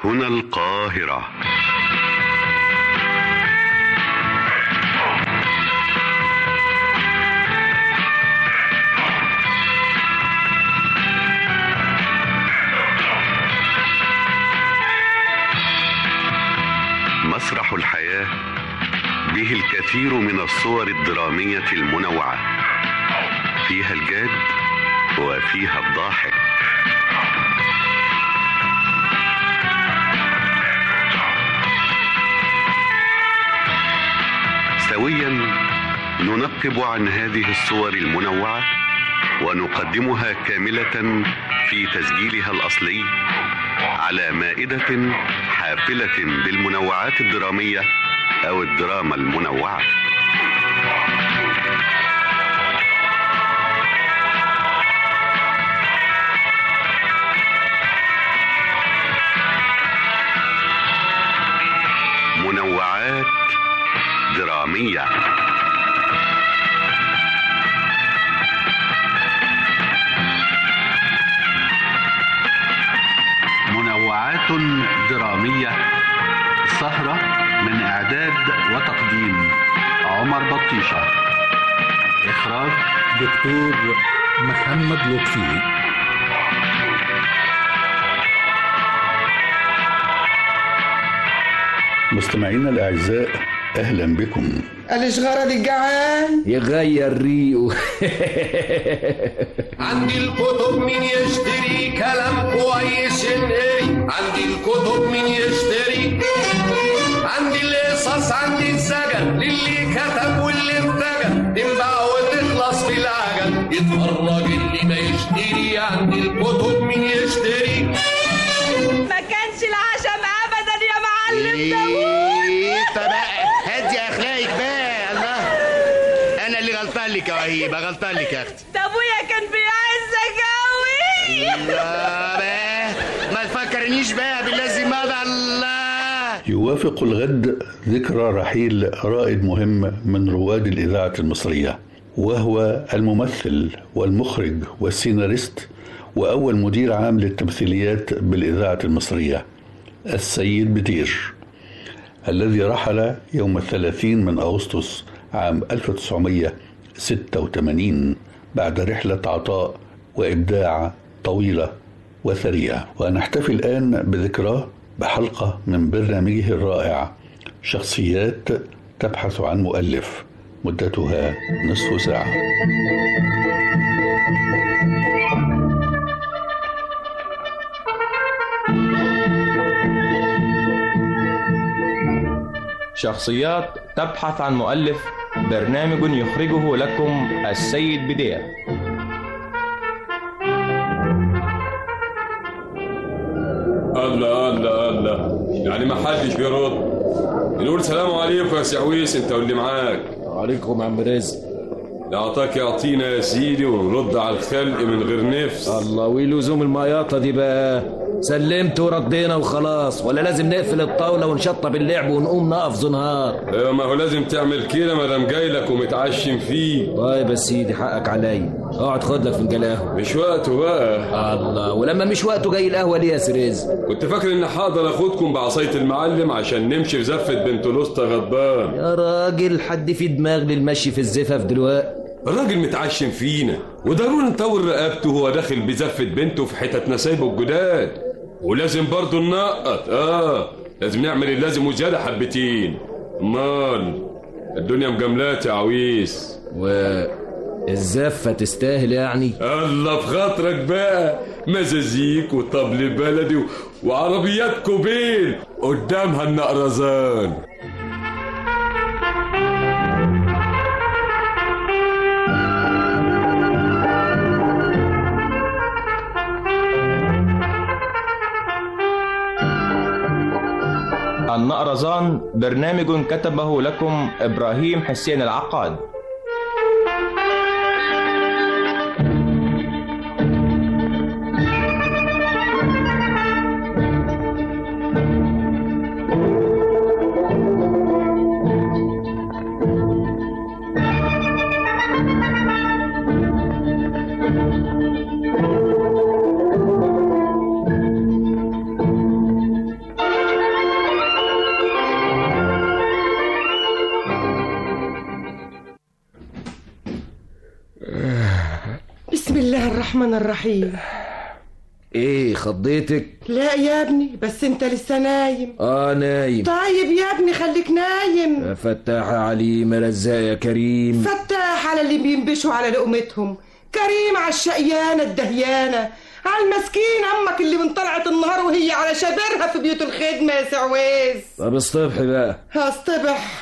هنا القاهرة مسرح الحياة به الكثير من الصور الدرامية المنوعة فيها الجاد وفيها الضاحك سويا ننقب عن هذه الصور المنوعة ونقدمها كاملة في تسجيلها الأصلي على مائدة حافلة بالمنوعات الدرامية أو الدراما المنوعة منوعات درامية منوعات درامية سهرة من إعداد وتقديم عمر بطيشة إخراج دكتور محمد لطفي مستمعينا الأعزاء أهلا بكم الاشغال الجعان يغير ريقه عندي الكتب مين يشتري كلام كويس ينقري عندي الكتب مين يشتري عندي القصص عندي السجن للي كتب واللي ارتجل تنباع وتخلص في العجل يتفرج اللي ما يشتري عندي الكتب مين يشتري ما كانش العشم ابدا يا معلم داوود ايه بقى هدي اخلاقك بقى الله انا اللي غلطان لك يا وهيبه غلطان لك يا اختي ده ابويا كان بيعزك قوي الله بقى ما تفكرنيش بقى بالذي مضى الله يوافق الغد ذكرى رحيل رائد مهم من رواد الإذاعة المصرية وهو الممثل والمخرج والسيناريست وأول مدير عام للتمثيليات بالإذاعة المصرية السيد بدير الذي رحل يوم الثلاثين من أغسطس عام 1986 بعد رحلة عطاء وإبداع طويلة وثرية ونحتفل الآن بذكراه بحلقة من برنامجه الرائع شخصيات تبحث عن مؤلف مدتها نصف ساعة شخصيات تبحث عن مؤلف برنامج يخرجه لكم السيد بدير الله الله الله يعني ما حدش بيرد نقول سلام عليكم يا سعويس انت واللي معاك عليكم عم رزق لا عطاك يعطينا يا سيدي ونرد على الخلق من غير نفس الله ولزوم المياطة دي بقى سلمت وردينا وخلاص ولا لازم نقفل الطاولة ونشطب اللعب ونقوم نقف زنهار ايوه ما هو لازم تعمل كده ما دام جاي لك ومتعشم فيه طيب يا سيدي حقك عليا اقعد خد لك فنجان قهوة مش وقته بقى الله ولما مش وقته جاي القهوة ليه يا سريز كنت فاكر ان حاضر اخدكم بعصايه المعلم عشان نمشي في زفه بنت لوسطى غضبان يا راجل حد في دماغ للمشي في الزفاف دلوقتي الراجل متعشم فينا وضروري نطور رقبته وهو داخل بزفة بنته في حتت نسايبه الجداد ولازم برضه ننقط اه لازم نعمل اللازم وزيادة حبتين امال الدنيا مجاملات يا عويس والزفة تستاهل يعني الله في خاطرك بقى مزازيك وطبل بلدي و... وعربيات كوبين قدامها النقرزان النقرزان برنامج كتبه لكم إبراهيم حسين العقاد الرحمن الرحيم ايه خضيتك لا يا ابني بس انت لسه نايم اه نايم طيب يا ابني خليك نايم يا فتاح عليم رزاق يا كريم فتاح على اللي بينبشوا على لقمتهم كريم على الشقيانة الدهيانة على المسكين امك اللي من طلعت النهار وهي على شبرها في بيوت الخدمة يا سعويز طب اصطبحي بقى هصطبح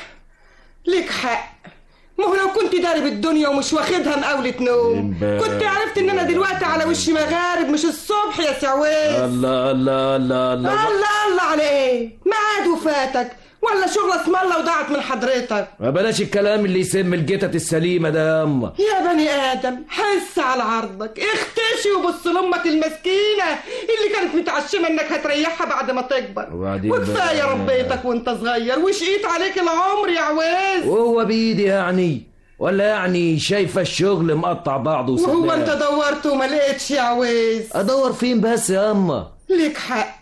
ليك حق ما هو لو كنت دارب الدنيا ومش واخدها مقاولة نوم امبارح. كنت عرفت ان انا دلوقتي على وش مغارب مش الصبح يا سعويز الله الله الله الله الله الله على ايه ميعاد وفاتك ولا شغل اسم الله وضاعت من حضرتك ما بلاش الكلام اللي يسم الجتت السليمة ده يا أما يا بني ادم حس على عرضك اختشي وبص لامك المسكينه اللي كانت متعشمه انك هتريحها بعد ما تكبر وبعدين وكفايه بقى- ربيتك وانت صغير وشقيت عليك العمر يا عويز وهو بإيدي يعني ولا يعني شايفة الشغل مقطع بعضه وهو وسلام. انت دورت وما لقيتش يا عويز أدور فين بس يا أما ليك حق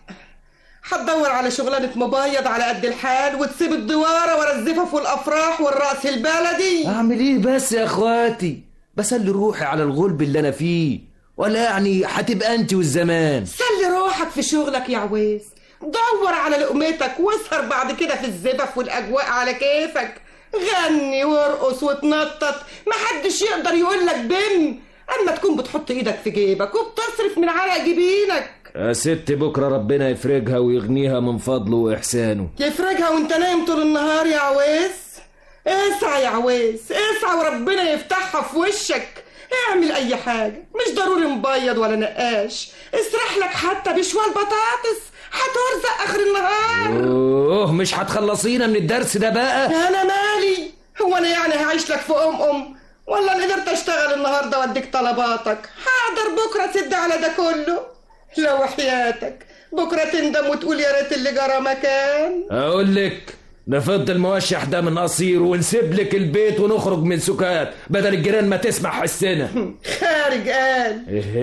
هتدور على شغلانة مبيض على قد الحال وتسيب الدوارة ورا الزفاف والأفراح والرأس البلدي أعمل إيه بس يا إخواتي بسلي روحي على الغلب اللي أنا فيه ولا يعني هتبقى أنت والزمان سلي روحك في شغلك يا عويس دور على لقمتك واسهر بعد كده في الزفف والأجواء على كيفك غني وارقص وتنطط محدش يقدر يقول لك بم أما تكون بتحط إيدك في جيبك وبتصرف من عرق جبينك يا ست بكرة ربنا يفرجها ويغنيها من فضله وإحسانه يفرجها وانت نايم طول النهار يا عويس اسعى يا عويس اسعى وربنا يفتحها في وشك اعمل اي حاجة مش ضروري مبيض ولا نقاش اسرح لك حتى بشوال بطاطس هترزق اخر النهار أوه مش هتخلصينا من الدرس ده بقى انا مالي هو انا يعني هعيش لك في ام ام ولا انا قدرت اشتغل النهارده واديك طلباتك حاضر بكره تسد على ده كله لو حياتك بكره تندم وتقول يا ريت اللي جرى مكان أقول لك نفض الموشح ده من قصير ونسيب لك البيت ونخرج من سكات بدل الجيران ما تسمع حسنا خارج قال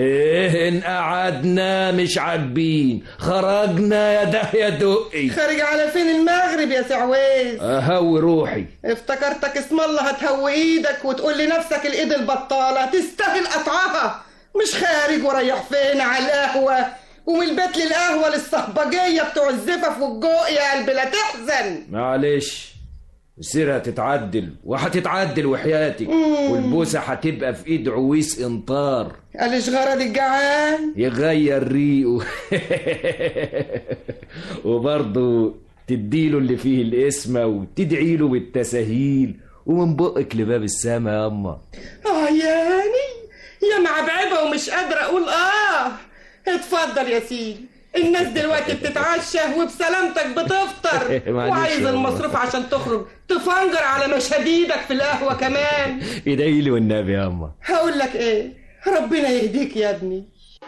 ايه ان قعدنا مش عاجبين خرجنا يا ده يا دقي خارج على فين المغرب يا سعويز اهوي روحي افتكرتك اسم الله هتهوي ايدك وتقول لنفسك الايد البطالة تستاهل قطعها مش خارج ورايح فين على القهوة ومن البيت للقهوة للصهبجية بتوع الزفف والجوق يا قلبي لا تحزن معلش السيرة هتتعدل وهتتعدل وحياتك مم. والبوسة هتبقى في ايد عويس انطار قالش غرض الجعان يغير ريقه وبرضه تديله اللي فيه الاسمة وتدعي له بالتساهيل ومن بقك لباب السما يا اما اه يعني يا معبعبة ومش قادرة اقول اه اتفضل يا سيدي الناس دلوقتي بتتعشى وبسلامتك بتفطر معلش وعايز يا الله. المصروف عشان تخرج تفنجر على مشاديدك في القهوة كمان ادعي لي والنبي يا اما هقول لك ايه ربنا يهديك يا ابني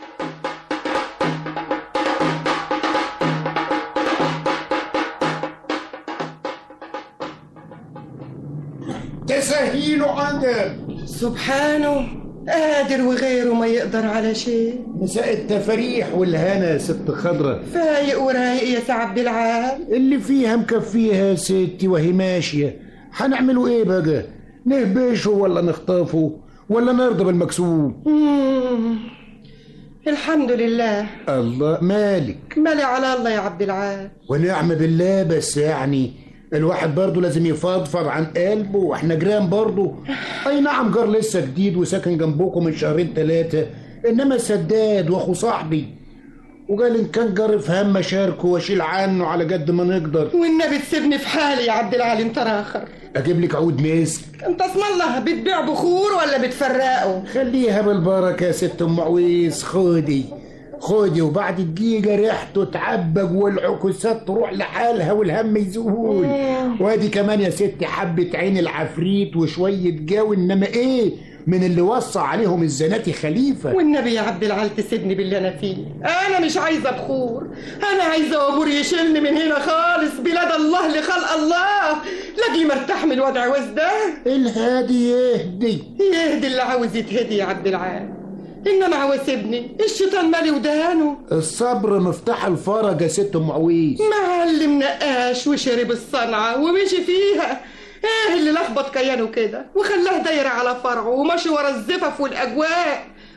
تسهيله عندك سبحانه قادر وغيره ما يقدر على شيء مساء التفاريح والهنا يا ست خضرة فايق ورايق يا سعد بالعال اللي فيها مكفيها يا ستي وهي ماشية هنعملوا ايه بقى نهبشه ولا نخطفه ولا نرضى بالمكسوب مم. الحمد لله الله مالك مالي على الله يا عبد العال ونعم بالله بس يعني الواحد برضه لازم يفضفض عن قلبه واحنا جيران برضه اي نعم جار لسه جديد وساكن جنبكم من شهرين ثلاثة انما سداد واخو صاحبي وقال ان كان جار في هم شاركه واشيل عنه على قد ما نقدر والنبي تسيبني في حالي يا عبد العال انت راخر اجيب لك عود مسك انت اسم الله بتبيع بخور ولا بتفرقه خليها بالبركة يا ست ام عويس خدي خدي وبعد دقيقة ريحته تعبق والعكوسات تروح لحالها والهم يزول وادي كمان يا ستي حبة عين العفريت وشوية جو انما ايه من اللي وصى عليهم الزناتي خليفة والنبي يا عبد العال تسيبني باللي انا فيه انا مش عايزه بخور انا عايزه وابور يشيلني من هنا خالص بلاد الله لخلق الله لاجلي مرتاح من الوضع وز ده الهادي يهدي يهدي اللي عاوز يتهدي يا عبد العال انما عاوز ابني الشيطان مالي ودانه الصبر مفتاح الفرج يا ست ام عويس معلم نقاش وشرب الصنعة ومشي فيها ايه اللي لخبط كيانه كده وخلاه دايرة على فرعه وماشي ورا الزفف والاجواء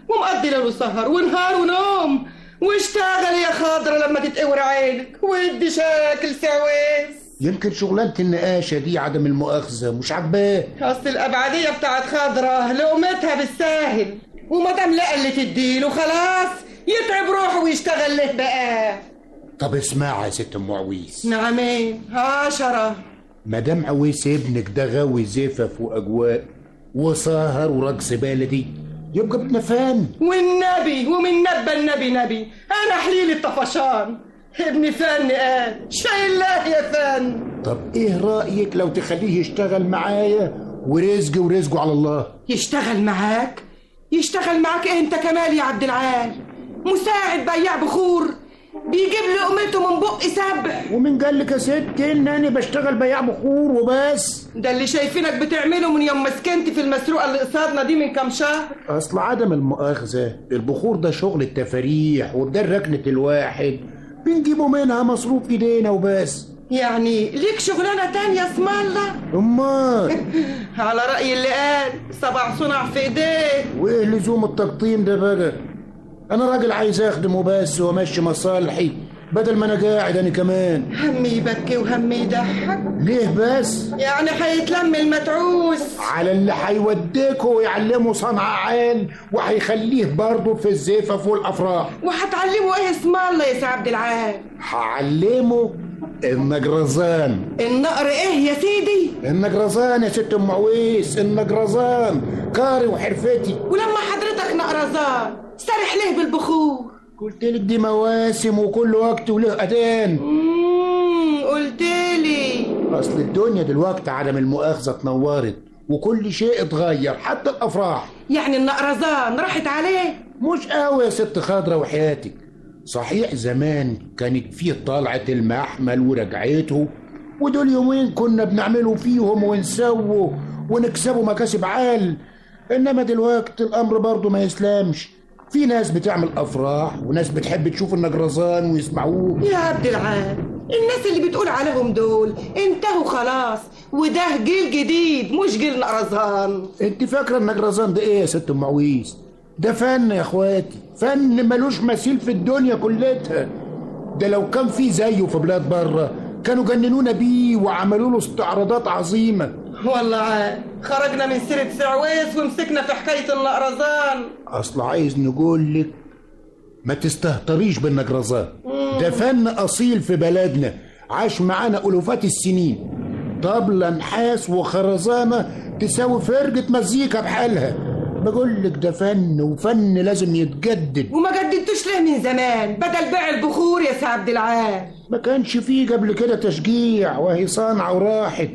ومقضي ليل وسهر ونهار ونوم واشتغل يا خضرة لما تتقور عينك وادي شاكل سعويس يمكن شغلانة النقاشة دي عدم المؤاخذة مش عاجباه اصل الابعدية بتاعت خضرة لقمتها بالساهل ومادام لقى اللي تديله خلاص يتعب روحه ويشتغل له بقى طب اسمعي يا ست ام عويس نعمين عشرة مدام عويس ابنك ده غاوي زفف واجواء وسهر ورقص بلدي يبقى ابن فن والنبي ومن نبى النبي نبي انا حليل الطفشان ابن فن قال شايل الله يا فن طب ايه رايك لو تخليه يشتغل معايا ورزقي ورزقه على الله يشتغل معاك يشتغل معاك إيه انت كمال يا عبد العال مساعد بياع بخور بيجيب لقمته من بق سبع ومن قال لك يا ست ان انا بشتغل بياع بخور وبس ده اللي شايفينك بتعمله من يوم ما سكنت في المسروقه اللي قصادنا دي من كام شهر اصل عدم المؤاخذه البخور ده شغل التفاريح وده ركنه الواحد بنجيبه منها مصروف ايدينا وبس يعني ليك شغلانه تانية اسم الله امال على راي اللي قال سبع صنع في ايديه وايه لزوم التقطيم ده بقى انا راجل عايز اخدمه بس وامشي مصالحي بدل ما انا قاعد انا كمان همي يبكي وهمي يضحك ليه بس يعني هيتلم المتعوس على اللي هيوديكه ويعلمه صنع عال وهيخليه برضه في الزفاف والافراح وهتعلمه ايه اسم الله يا سي عبد العال هعلمه النجرزان النقر ايه يا سيدي النجرزان يا ست ام عويس النجرزان كاري وحرفتي ولما حضرتك نقرزان سرح ليه بالبخور قلت لك دي مواسم وكل وقت وله اذان امم قلت لي اصل الدنيا دلوقتي عدم المؤاخذه اتنورت وكل شيء اتغير حتى الافراح يعني النقرزان راحت عليه مش قوي يا ست خضرة وحياتك صحيح زمان كانت فيه طلعة المحمل ورجعته ودول يومين كنا بنعملوا فيهم ونسووا ونكسبوا مكاسب عال انما دلوقتي الامر برضه ما يسلمش في ناس بتعمل افراح وناس بتحب تشوف النجرزان ويسمعوه يا عبد العال الناس اللي بتقول عليهم دول انتهوا خلاص وده جيل جديد مش جيل نقرزان انت فاكره النجرزان ده ايه يا ست ام عويس ده فن يا اخواتي فن ملوش مثيل في الدنيا كلتها ده لو كان في زيه في بلاد بره كانوا جننونا بيه وعملوا له استعراضات عظيمه والله عال خرجنا من سيرة سعويس ومسكنا في حكاية النقرزان اصل عايز نقول لك ما تستهتريش بالنجرزان ده فن اصيل في بلدنا عاش معانا الوفات السنين طبلة نحاس وخرزانة تساوي فرقة مزيكا بحالها بقول لك ده فن وفن لازم يتجدد وما جددتوش ليه من زمان بدل بيع البخور يا سي عبد العال ما كانش فيه قبل كده تشجيع وهي صانعة وراحت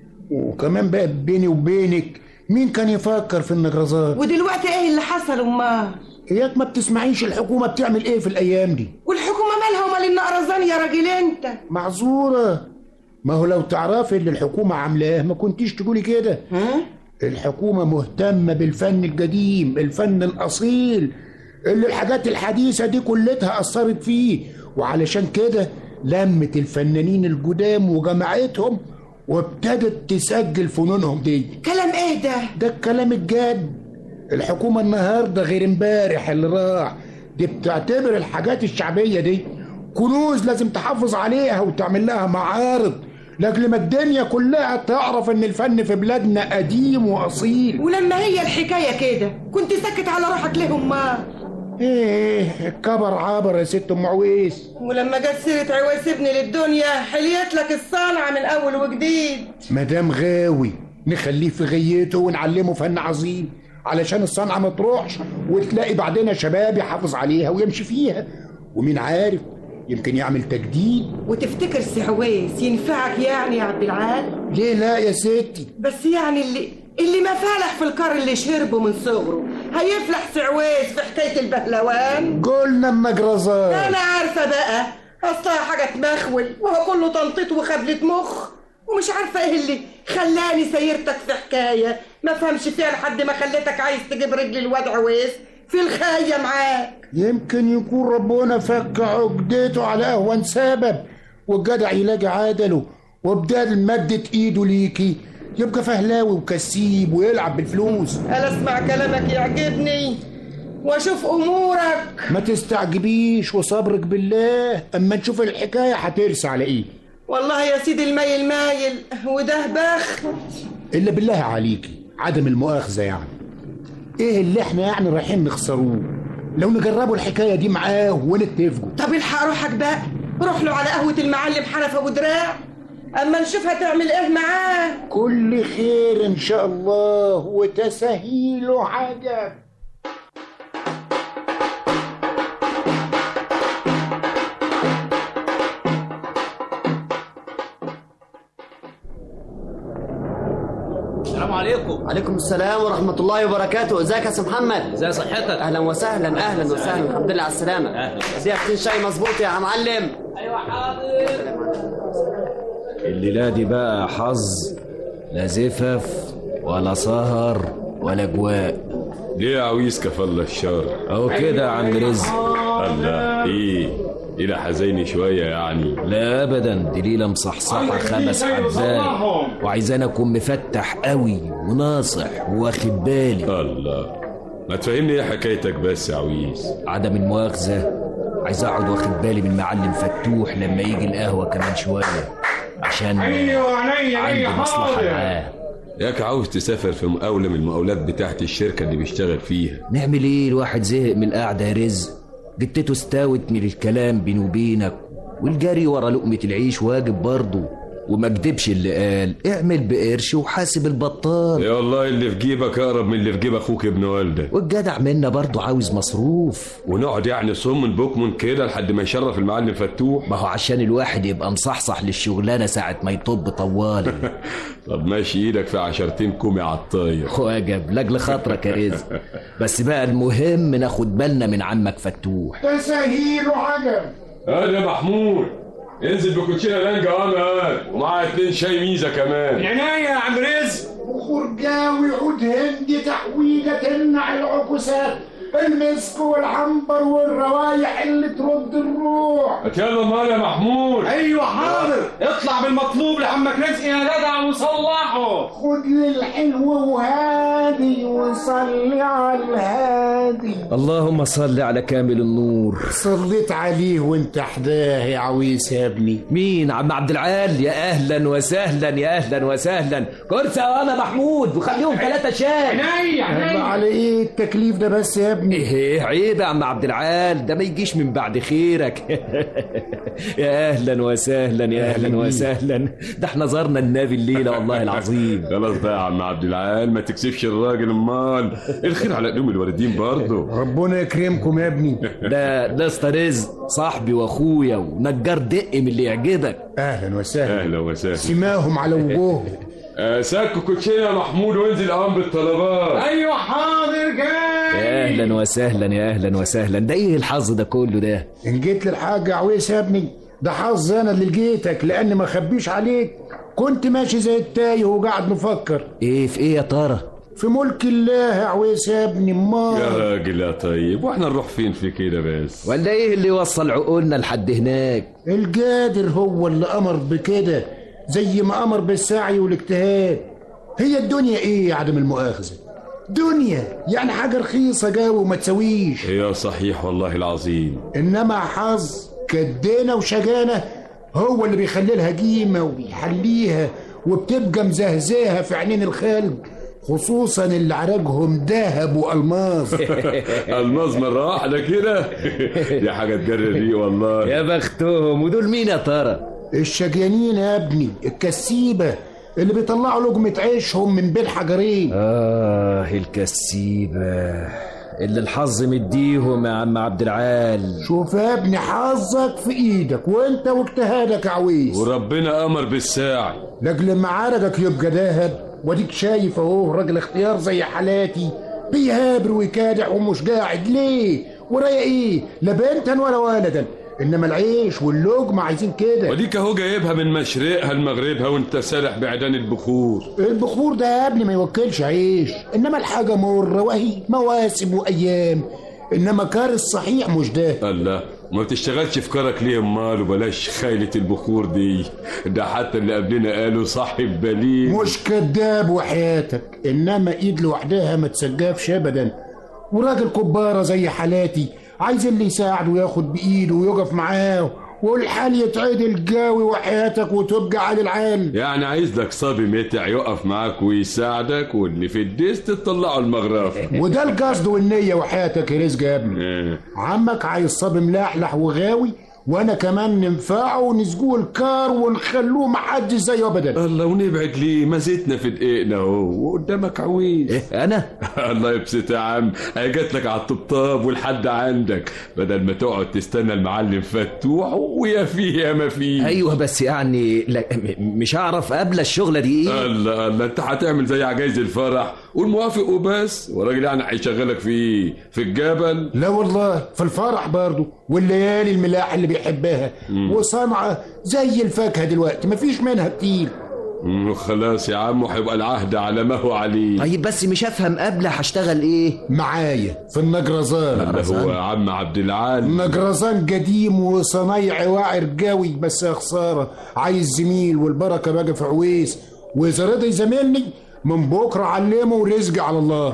وكمان بقى بيني وبينك مين كان يفكر في النجرزات ودلوقتي ايه اللي حصل امال اياك ما بتسمعيش الحكومة بتعمل ايه في الايام دي والحكومة مالها ومال النقرزان يا راجل انت معذورة ما هو لو تعرفي اللي الحكومة عاملاه ما كنتيش تقولي كده ها؟ الحكومة مهتمة بالفن القديم الفن الأصيل اللي الحاجات الحديثة دي كلتها أثرت فيه وعلشان كده لمت الفنانين القدام وجمعتهم وابتدت تسجل فنونهم دي كلام ايه ده ده الكلام الجاد الحكومة النهاردة غير امبارح اللي راح دي بتعتبر الحاجات الشعبية دي كنوز لازم تحافظ عليها وتعمل لها معارض لاجل ما الدنيا كلها تعرف ان الفن في بلادنا قديم واصيل ولما هي الحكاية كده كنت ساكت على روحك ليه امال ايه الكبر عبر يا ست ام عويس ولما جت سيرة عويس ابني للدنيا حليت لك الصنعة من اول وجديد مدام غاوي نخليه في غيته ونعلمه فن عظيم علشان الصنعة ما تروحش وتلاقي بعدنا شباب يحافظ عليها ويمشي فيها ومين عارف يمكن يعمل تجديد وتفتكر سي عويس ينفعك يعني يا عبد العال ليه لا يا ستي بس يعني اللي اللي ما فالح في الكار اللي شربه من صغره هيفلح سي عويس في حكاية البهلوان قلنا النجرزات انا عارفة بقى اصلها حاجة تمخول وهو كله تنطيط وخبلة مخ ومش عارفة ايه اللي خلاني سيرتك في حكاية ما فهمش فيها لحد ما خليتك عايز تجيب رجل الواد عويس في الخاية معاك يمكن يكون ربنا فك عقدته على اهون سبب والجدع يلاقي عدله وبدال مدة ايده ليكي يبقى فهلاوي وكسيب ويلعب بالفلوس انا اسمع كلامك يعجبني واشوف امورك ما تستعجبيش وصبرك بالله اما نشوف الحكايه هترسى على ايه والله يا سيدي المايل مايل وده بخت الا بالله عليكي عدم المؤاخذه يعني ايه اللي احنا يعني رايحين نخسروه لو نجربوا الحكايه دي معاه ونتفقوا طب الحق روحك بقى روح له على قهوه المعلم حنف ابو دراع اما نشوف هتعمل ايه معاه كل خير ان شاء الله وتسهيل عجب السلام عليكم عليكم السلام ورحمة الله وبركاته ازيك يا سي محمد ازي صحتك اهلا وسهلا اهلا وسهلا الحمد لله على السلامة أهلا. دي فطين شاي مظبوط يا معلم ايوه حاضر الليلة دي بقى حظ لا زفف ولا سهر ولا جواء ليه يا عويس كفل الشر اهو كده يا عم رزق الله ايه الى حزيني شويه يعني لا ابدا دي ليله مصحصحه خمس حبات وعايزانا اكون مفتح قوي وناصح واخد بالي الله ما تفهمني ايه حكايتك بس يا عويس عدم المؤاخذه عايز اقعد واخد بالي من معلم فتوح لما يجي القهوه كمان شويه عشان عندي مصلحه معاه ياك عاوز تسافر في مقاولة من المقاولات بتاعت الشركة اللي بيشتغل فيها نعمل ايه الواحد زهق من القعده يا رزق جتته استاوتني للكلام بيني وبينك والجري ورا لقمه العيش واجب برضه وما كدبش اللي قال اعمل بقرش وحاسب البطال يا والله اللي في جيبك اقرب من اللي في جيب اخوك ابن والدك والجدع منا برضه عاوز مصروف ونقعد يعني صم بكم كده لحد ما يشرف المعلم فتوح ما هو عشان الواحد يبقى مصحصح للشغلانه ساعه ما يطب طوالي طب ماشي ايدك في عشرتين كومي على الطاير واجب لاجل خاطرك يا رزق بس بقى المهم ناخد بالنا من عمك فتوح تسهيل عجب هذا يا محمود انزل بكوتشينه لانجا انا ومعاه اتنين شاي ميزه كمان عناية يا عم رزق وخرجاوي عود هندي تحويجه تمنع العكوسات المسك والعنبر والروايح اللي ترد الروح يلا مال يا محمود ايوه حاضر اطلع بالمطلوب لعمك رزق يا جدع وصلحه خد لي الحلو وهادي وصلي على الهادي اللهم صل على كامل النور صليت عليه وانت حداه يا عويس يا ابني مين عم عبد العال يا اهلا وسهلا يا اهلا وسهلا كرسي وانا محمود وخليهم ثلاثه شاي عينيا الله على ايه التكليف ده بس يا ابني ايه عيب يا عم عبد العال ده ما يجيش من بعد خيرك يا اهلا وسهلا يا اهلا وسهلا ده احنا زرنا النبي الليله والله العظيم خلاص بقى يا عم عبد العال ما تكسفش الراجل امال الخير على قلوب الواردين برضه ربنا يكرمكم يا ابني ده ده اسطى رزق صاحبي واخويا ونجار دق من اللي يعجبك اهلا وسهلا اهلا وسهلا سماهم على وجوههم آه، سك كوتشينه يا محمود وانزل قام بالطلبات ايوه حاضر جاي يا اهلا وسهلا يا اهلا وسهلا ده ايه الحظ ده كله ده ان جيت للحاج يا عويس يا ابني ده حظ انا اللي لقيتك لان ما اخبيش عليك كنت ماشي زي التايه وقاعد مفكر ايه في ايه يا ترى في ملك الله يا عويس يا ابني يا امال راجل يا طيب واحنا نروح فين في كده بس ولا ايه اللي وصل عقولنا لحد هناك القادر هو اللي امر بكده زي ما امر بالسعي والاجتهاد هي الدنيا ايه يا عدم المؤاخذه دنيا يعني حاجه رخيصه جاوي وما تسويش هي صحيح والله العظيم انما حظ كدينا وشجانه هو اللي بيخلي لها قيمه وبيحليها وبتبقى مزهزاها في عينين الخلق خصوصا اللي عرقهم ذهب والماس الماس مرة واحدة كده دي حاجة تجري الريق والله يا بختهم ودول مين يا ترى الشجيانين يا ابني الكسيبه اللي بيطلعوا لقمه عيشهم من بين حجرين اه الكسيبه اللي الحظ مديهم يا عم عبد العال شوف يا ابني حظك في ايدك وانت واجتهادك يا عويس وربنا امر بالساعي لاجل ما عرقك يبقى دهب واديك شايف اهو راجل اختيار زي حالاتي بيهابر ويكادح ومش قاعد ليه ورايا ايه لا بنتا ولا ولدا انما العيش واللقمه عايزين كده وديك اهو جايبها من مشرقها لمغربها وانت سارح بعيدان البخور البخور ده يا ابني ما يوكلش عيش انما الحاجه مره وهي مواسم وايام انما كار الصحيح مش ده الله ما بتشتغلش في كرك ليه امال وبلاش خايلة البخور دي ده حتى اللي قبلنا قالوا صاحب بليل مش كذاب وحياتك انما ايد لوحدها ما تسجفش ابدا وراجل كبارة زي حالاتي عايز اللي يساعده وياخد بإيده ويقف معاه والحال يتعدل جاوي وحياتك وتبقى على العال يعني عايز لك صبي متع يقف معاك ويساعدك واللي في الديس تطلعه المغرفة وده القصد والنية وحياتك يا رزق يا ابني إيه. عمك عايز صبي ملاحلح وغاوي وانا كمان ننفعه ونسجوه الكار ونخلوه محدش زيه ابدا الله ونبعد ليه ما زيتنا في دقيقنا اهو وقدامك عويس إيه انا الله يبسط يا عم هي جات لك على الطبطاب والحد عندك بدل ما تقعد تستنى المعلم فتوح ويا فيه يا ما فيه ايوه بس يعني لا م- مش هعرف قبل الشغله دي ايه الله الله انت هتعمل زي عجايز الفرح والموافق وبس وراجل يعني هيشغلك في في الجبل لا والله في الفرح برضه والليالي الملاح اللي بيحبها وصنعة زي الفاكهة دلوقتي مفيش منها كتير مم، خلاص يا عم وهيبقى العهد على ما هو عليه طيب بس مش هفهم قبل هشتغل ايه معايا في النجرزان اللي هو عم عبد العال نجرزان قديم وصنايعي واعر قوي بس يا خسارة عايز زميل والبركة بقى في عويس وإذا رضي زميلني من بكرة علمه ورزقي على الله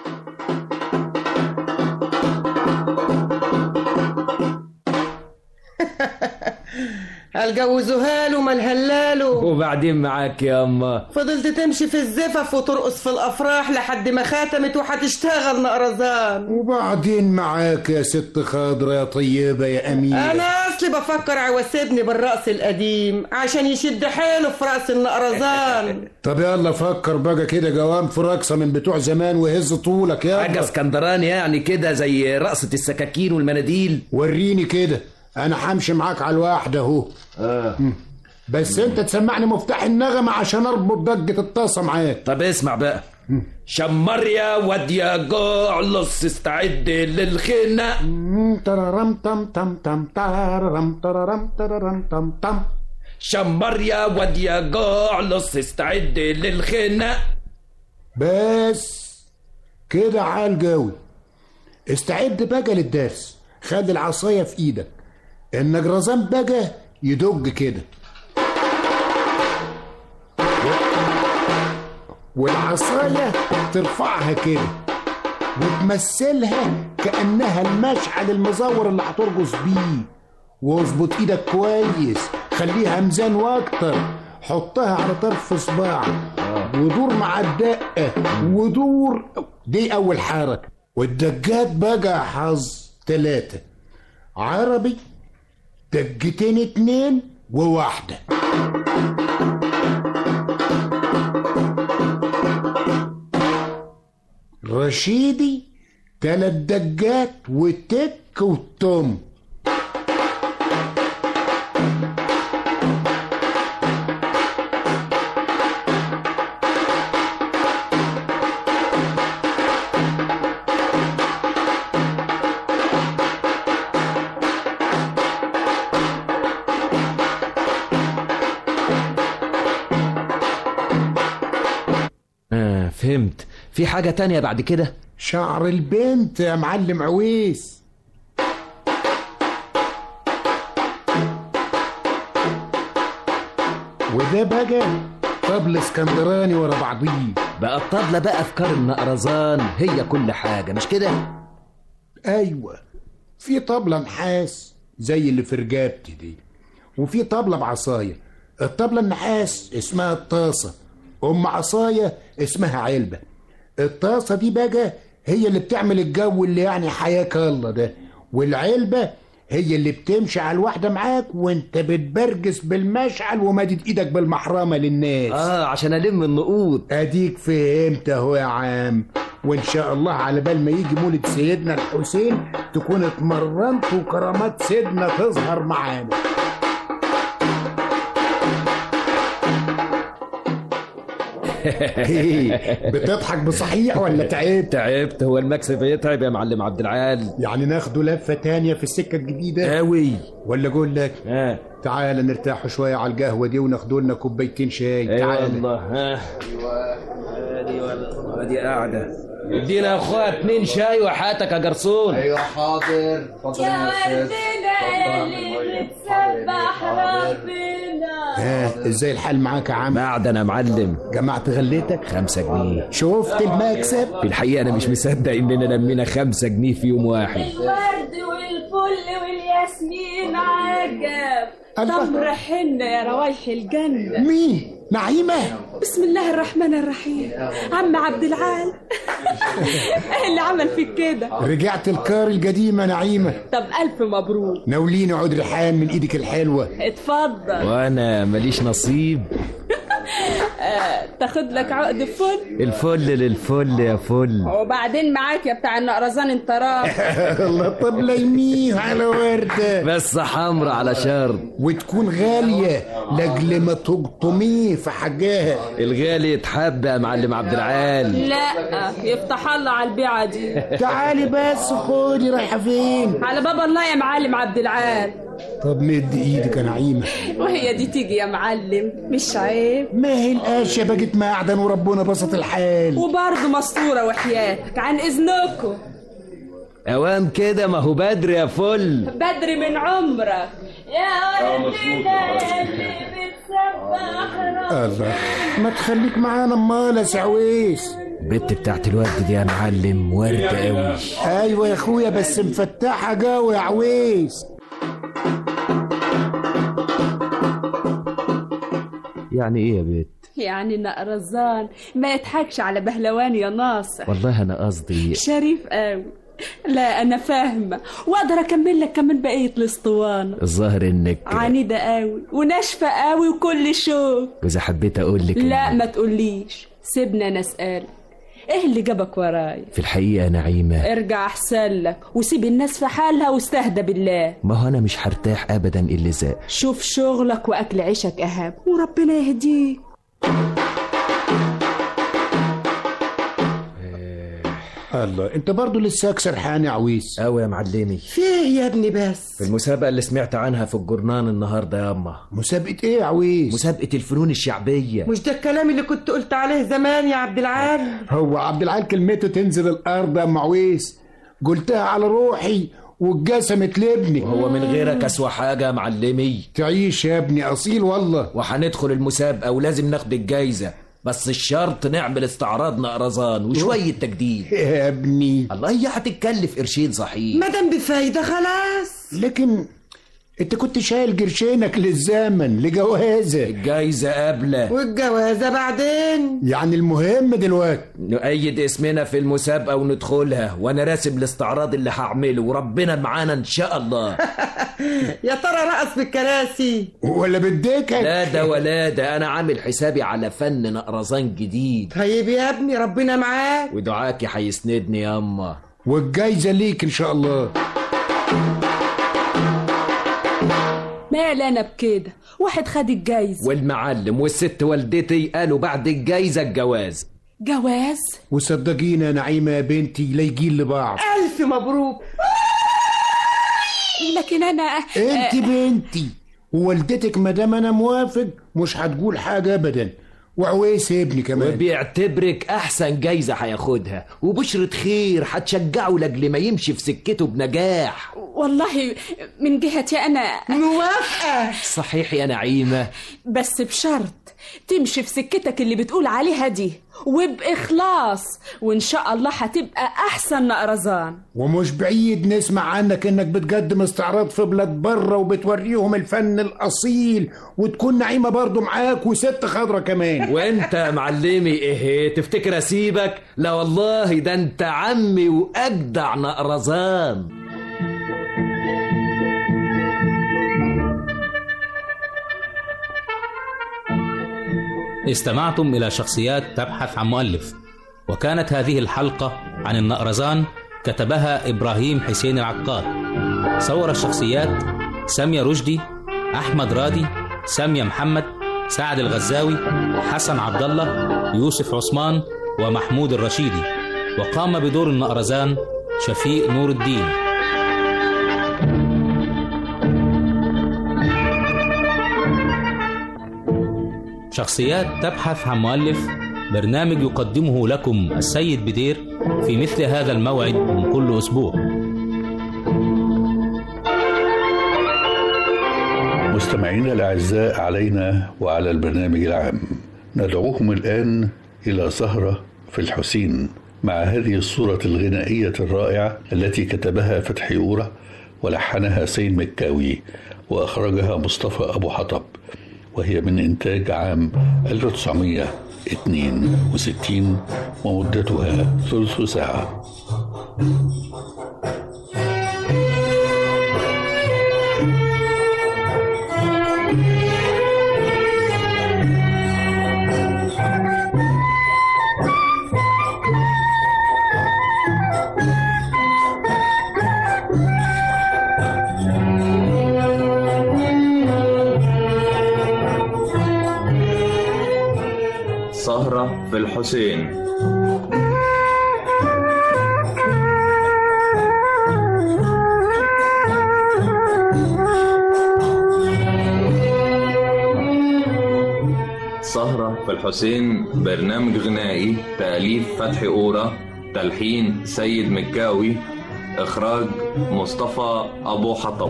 هلجوزوها له ما الهلاله وبعدين معاك يا اما فضلت تمشي في الزفف وترقص في الافراح لحد ما ختمت وهتشتغل نقرزان وبعدين معاك يا ست خضرة يا طيبة يا أميرة انا اصلي بفكر عواسبني بالرقص القديم عشان يشد حيله في رقص النقرزان طب يلا فكر بقى كده جوام في رقصة من بتوع زمان وهز طولك يا حاجه اسكندراني يعني كده زي رقصة السكاكين والمناديل وريني كده انا همشي معاك على الواحدة اهو آه. بس انت تسمعني مفتاح النغمة عشان اربط ضجة الطاسة معاك طب اسمع بقى شمر يا واد يا جعلص استعد للخناق تررم تم تم تم تررم تررم تررم تم تم شمر يا واد يا جعلص استعد للخناق بس كده عال جوي استعد بقى للدرس خد العصاية في ايدك النجرزان بقى يدج كده والعصاية ترفعها كده وتمثلها كأنها المشعل المزور اللي هترقص بيه واظبط ايدك كويس خليها ميزان واكتر حطها على طرف صباعك ودور مع الدقة ودور دي أول حركة والدجات بقى حظ تلاتة عربي دجتين اتنين وواحدة رشيدي تلات دجات وتك وتم آه فهمت في حاجة تانية بعد كده شعر البنت يا معلم عويس وده بقى طبل اسكندراني ورا بعضيه بقى الطبلة بقى أفكار النقرزان هي كل حاجة مش كده ايوه في طبلة نحاس زي اللي في رجابتي دي وفي طبلة بعصاية الطبلة النحاس اسمها الطاسة أم عصاية اسمها علبة الطاسة دي بقى هي اللي بتعمل الجو اللي يعني حياك الله ده والعلبة هي اللي بتمشي على الواحدة معاك وانت بتبرجس بالمشعل ومادد ايدك بالمحرمة للناس اه عشان ألم النقود اديك فهمت اهو يا عم وان شاء الله على بال ما يجي مولد سيدنا الحسين تكون اتمرنت وكرامات سيدنا تظهر معانا بتضحك بصحيح ولا تعبت؟ تعبت هو المكسب يتعب يا معلم عبد العال يعني ناخده لفة تانية في السكة الجديدة قوي ولا اقول لك آه. تعال نرتاح شوية على القهوة دي وناخدوا لنا كوبايتين شاي ايوه تعال والله ها ايوه ادي قاعدة ادينا يا اخويا اتنين شاي وحياتك يا جرسون ايوه حاضر اتفضل يا وردنا اللي بتسبح ربنا ها ازاي الحال معاك يا عم بعد يا معلم جمعت غليتك خمسة جنيه شفت المكسب في الحقيقة أنا مش مصدق إننا لمينا خمسة جنيه في يوم واحد الورد والفل والياسمين عجب تمر حنة يا روايح الجنة مين نعيمة بسم الله الرحمن الرحيم عم عبد العال ايه اللي عمل فيك كده رجعت الكار القديمة نعيمة طب ألف مبروك ناوليني عود ريحان من ايدك الحلوة اتفضل وأنا ماليش نصيب آه، تاخد لك عقد فل الفل للفل يا فل وبعدين معاك يا بتاع النقرزان انت راح الله طب ليميه على وردة بس حمرا على شرط وتكون غالية لاجل ما تقطميه في حاجاها الغالي يتحب يا معلم عبد العال لا يفتح الله على البيعة دي تعالي بس خدي رايحة فين على باب الله يا معلم عبد العال طب مد ايدك يا نعيمة وهي دي تيجي يا معلم مش عيب ما هي القاشة بقت معدن وربنا بسط الحال وبرضه مستورة وحياتك عن إذنكم أوام كده ما هو بدري يا فل بدري من عمرك يا ولدنا اللي بتسبح الله ما تخليك معانا امال يا سعويس البت بتاعت الورد دي يا معلم ورد قوي ايوه يا اخويا بس مفتحة جو يا عويس يعني إيه يا بت يعني نقرزان ما يضحكش على بهلوان يا ناصر والله أنا قصدي شريف قوي لا انا فاهمه واقدر اكمل لك كمان بقيه الاسطوانه الظاهر إنك عنيده قوي وناشفه قوي وكل شوك وإذا حبيت أقول لك لا إن ما تقوليش سيبنا انا اسالك ايه اللي جابك ورايا في الحقيقة نعيمة ارجع احسن لك وسيب الناس في حالها واستهدى بالله ما هو أنا مش هرتاح أبدا إلا زق شوف شغلك واكل عيشك اهم وربنا يهديك الله انت برضو لساك سرحان يا عويس أوي يا معلمي في ايه يا ابني بس في المسابقة اللي سمعت عنها في الجرنان النهاردة يا أما مسابقة ايه يا عويس مسابقة الفنون الشعبية مش ده الكلام اللي كنت قلت عليه زمان يا عبد العال هو عبد العال كلمته تنزل الارض يا ام عويس قلتها على روحي واتجسمت لابني وهو من غيرك أسوأ حاجة يا معلمي تعيش يا ابني اصيل والله وهندخل المسابقة ولازم ناخد الجايزة بس الشرط نعمل استعراض نقرزان وشوية تجديد يا ابني الله هي هتتكلف قرشين صحيح ما دام بفايده خلاص لكن انت كنت شايل قرشينك للزمن لجوازه الجايزة قابلة والجوازه بعدين يعني المهم دلوقتي نؤيد اسمنا في المسابقة وندخلها وانا راسم الاستعراض اللي هعمله وربنا معانا ان شاء الله يا ترى رقص بالكراسي ولا بديك لا ده ولا ده انا عامل حسابي على فن نقرزان جديد طيب يا ابني ربنا معاك ودعاكي هيسندني ياما والجايزه ليك ان شاء الله مال انا بكده واحد خد الجايزه والمعلم والست والدتي قالوا بعد الجايزة الجواز جواز وصدقينا يا نعيمه يا بنتي لايقين لبعض الف مبروك لكن انا انت بنتي ووالدتك ما دام انا موافق مش هتقول حاجه ابدا وعويس ابني كمان وبيعتبرك احسن جايزة هياخدها وبشرة خير هتشجعه لاجل ما يمشي في سكته بنجاح والله من جهتي انا موافقه صحيح يا نعيمة بس بشرط تمشي في سكتك اللي بتقول عليها دي وبإخلاص وإن شاء الله هتبقى أحسن نقرزان ومش بعيد نسمع عنك انك بتقدم استعراض في بلاد بره وبتوريهم الفن الاصيل وتكون نعيمه برضو معاك وست خضرة كمان وانت يا معلمي ايه تفتكر اسيبك لا والله ده انت عمي واجدع نقرزان استمعتم إلى شخصيات تبحث عن مؤلف وكانت هذه الحلقة عن النقرزان كتبها إبراهيم حسين العقاد صور الشخصيات سامية رشدي أحمد رادي سامية محمد سعد الغزاوي حسن عبد الله يوسف عثمان ومحمود الرشيدي وقام بدور النقرزان شفيق نور الدين شخصيات تبحث عن مؤلف برنامج يقدمه لكم السيد بدير في مثل هذا الموعد من كل أسبوع مستمعينا الأعزاء علينا وعلى البرنامج العام ندعوكم الآن إلى سهرة في الحسين مع هذه الصورة الغنائية الرائعة التي كتبها فتحي أورة ولحنها سين مكاوي وأخرجها مصطفى أبو حطب وهي من إنتاج عام 1962 ومدتها ثلث ساعة سهرة في الحسين سهرة في الحسين برنامج غنائي تأليف فتحي أورا تلحين سيد مكاوي إخراج مصطفى أبو حطب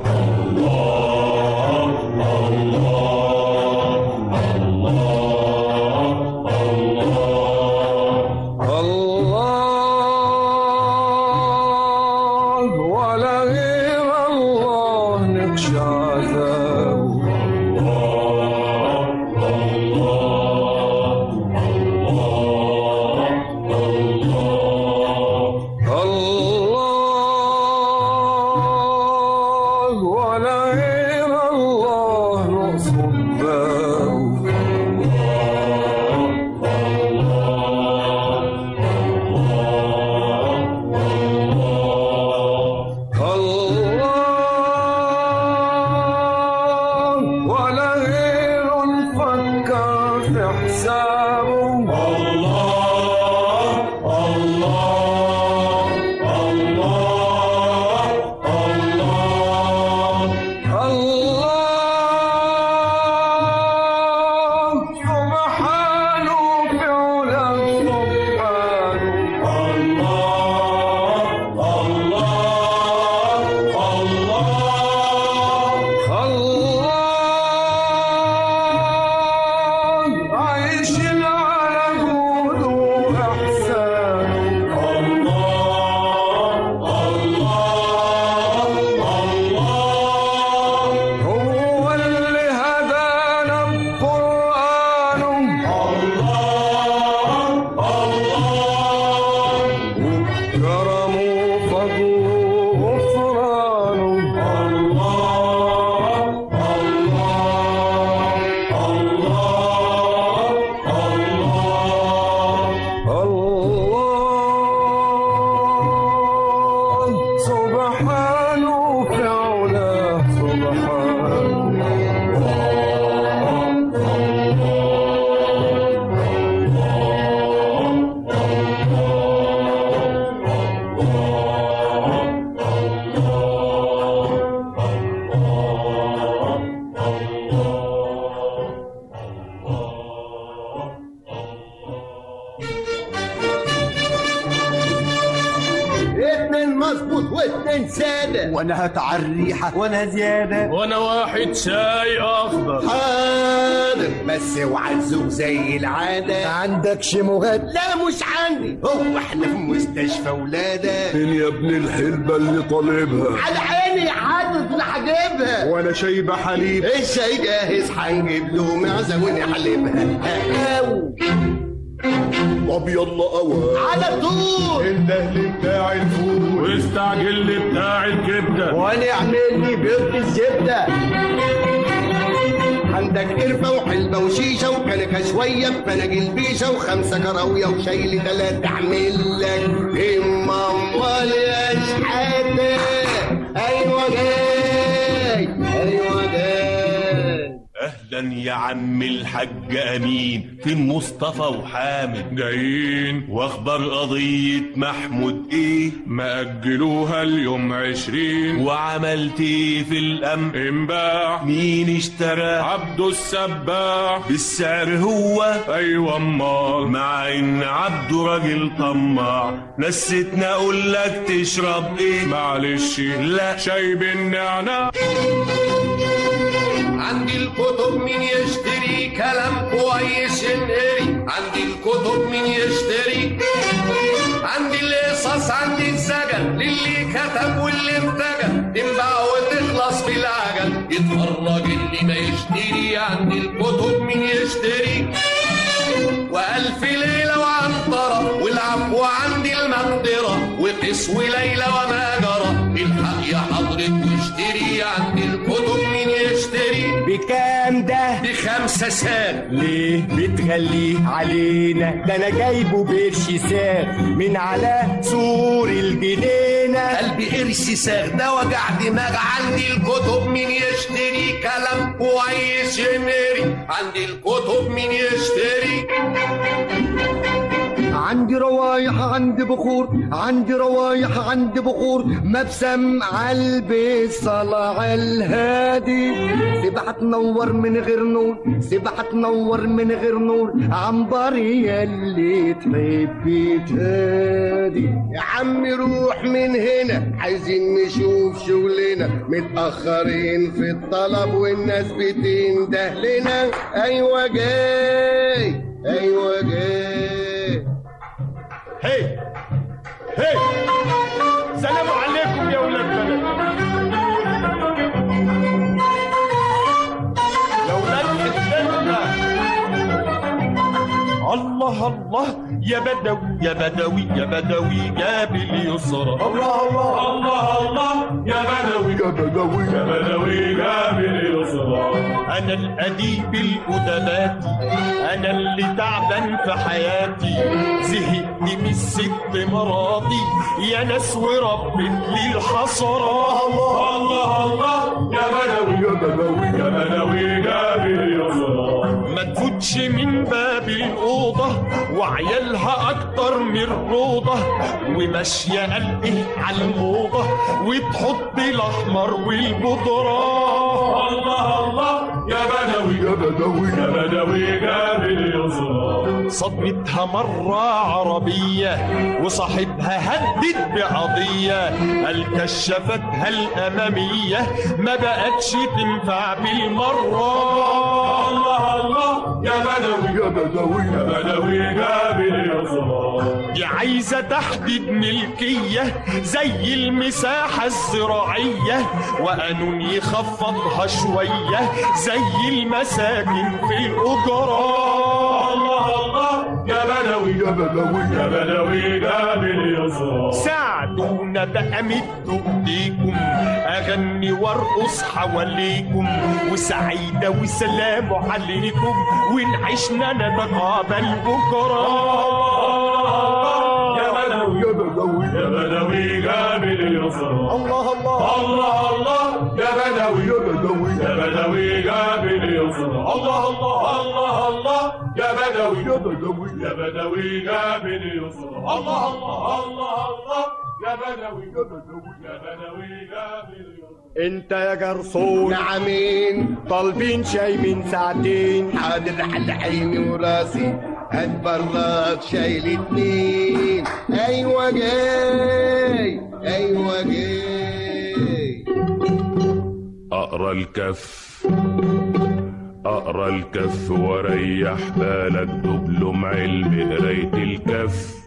الله ولا غير الله نخشى عذابه الله ولا غير الله نقصد بابه الله ولا غير نفكر في حسابه الله الله الله الله الله سبحانه في علا سبحانه الله الله الله عايشين على جود وإحسان الله الله الله هو اللي هدانا القرآن الله الله وكرمه فضله غفرانه الله الله الله سبحانه في علاه اتنين مظبوط واتنين سادة وانا هتعريحة وانا زيادة وانا واحد شاي اخضر حاضر بس اوعى تزوق زي العادة عندكش مغاد لا مش عندي هو احنا في مستشفى ولادة فين يا ابن الحلبة اللي طالبها على عيني حاطط اللي هجيبها وانا شايبة حليب الشاي جاهز هنجيب له معزة ونحلبها أو طب يلا قوى على طول الدهل بتاع الفول واستعجل لي بتاع الكبده ونعمل لي بيض الزبدة عندك قرفة وحلبة وشيشة وكنكة شوية بفناجيل بيشة وخمسة كراوية وشايل تلاتة أعمل لك إما أمال يا شحاتة أيوة جاي أيوة جاي اهلا يا عم الحاج امين فين مصطفى وحامد جايين واخبار قضية محمود ايه ما اجلوها اليوم عشرين وعملت ايه في الامر انباع مين اشترى عبده السباع بالسعر هو ايوه امال مع ان عبده راجل طماع نسيتنا اقول لك تشرب ايه معلش لا شاي بالنعناع عند الكتب مين يشتري كلام كويس ينقري عندي الكتب مين يشتري عندي القصص عندي الزجل للي كتب واللي ارتجل تنباع وتخلص في العجل يتفرج اللي ما يشتري عندي الكتب مين يشتري وألف ليلة وعنطرة والعفو عندي المقدرة وقس وليلى وما جرى الحق يا حضرة واشتري عندي الكتب مين يشتري بكام ده؟ بخمسة ساق ليه بتغليه علينا ده انا جايبه بقرش ساق من على سور الجنينة قلبي قرش ساغ ده وجع دماغ عندي الكتب مين يشتري كلام كويس ينري عندي الكتب مين يشتري عندي روايح عندي بخور عندي روايح عندي بخور مبسم عالبي صلع الهادي سبحة تنور من غير نور سبحة تنور من غير نور عنبر يلي تحبي تهادي يا عمي روح من هنا عايزين نشوف شغلنا متأخرين في الطلب والناس بتنده لنا ايوه جاي ايوه جاي هي هي سلام عليكم يا ولاد بلد يا ولاد حتتنا الله الله يا بدوي يا بدوي يا بدوي جاب اليسرى الله الله الله الله يا بدوي يا بدوي يا بدوي جاب اليسرى انا الاديب الادبات انا اللي تعبان في حياتي زهقت من الست مراتي يا ناس وربت لي الحسرة الله الله الله يا بدوي يا بدوي يا بدوي جاب اليسرى ما تفوتش من باب الأوضة وعيالها أكتر من روضة وماشية قلقه على الموضة وتحط الأحمر والبودرة الله الله يا بدوي يا بدوي يا بدوي جاب اليسرى صدمتها مرة عربية وصاحبها هدد بقضية قال كشفتها الأمامية ما بقتش تنفع بالمرة الله الله يا بدوي يا بدوي يا بدوي جاب اليسرى دي عايزة تحديد ملكية زي المساحة الزراعية وقانون يخفضها شوية زي المساكن في الأجرة الله الله يا بدوي يا بدوي يا بدوي جاب اليسرى ساعدونا بقى مدوا ايديكم اغني وارقص حواليكم وسعيدة وسلام عليكم ونعيشنا نتقابل بكرة يا بدوي يا بدوي يا بدوي جاب اليسرى الله الله الله الله يا بدوي يا بدوي يا بدوي جاب اليسرى الله الله الله الله يا بدوي يا بدوي يا بدوي جاب اليسرى الله الله الله الله يا بدوي يا بدوي يا بدوي جاب اليسرى انت يا جرسون نعمين طالبين شاي من ساعتين حاضر على عيني وراسي هات براد شايل اتنين ايوه جاي ايوه جاي اقرا الكف اقرا الكف وريح بالك دبلوم علم قرايه الكف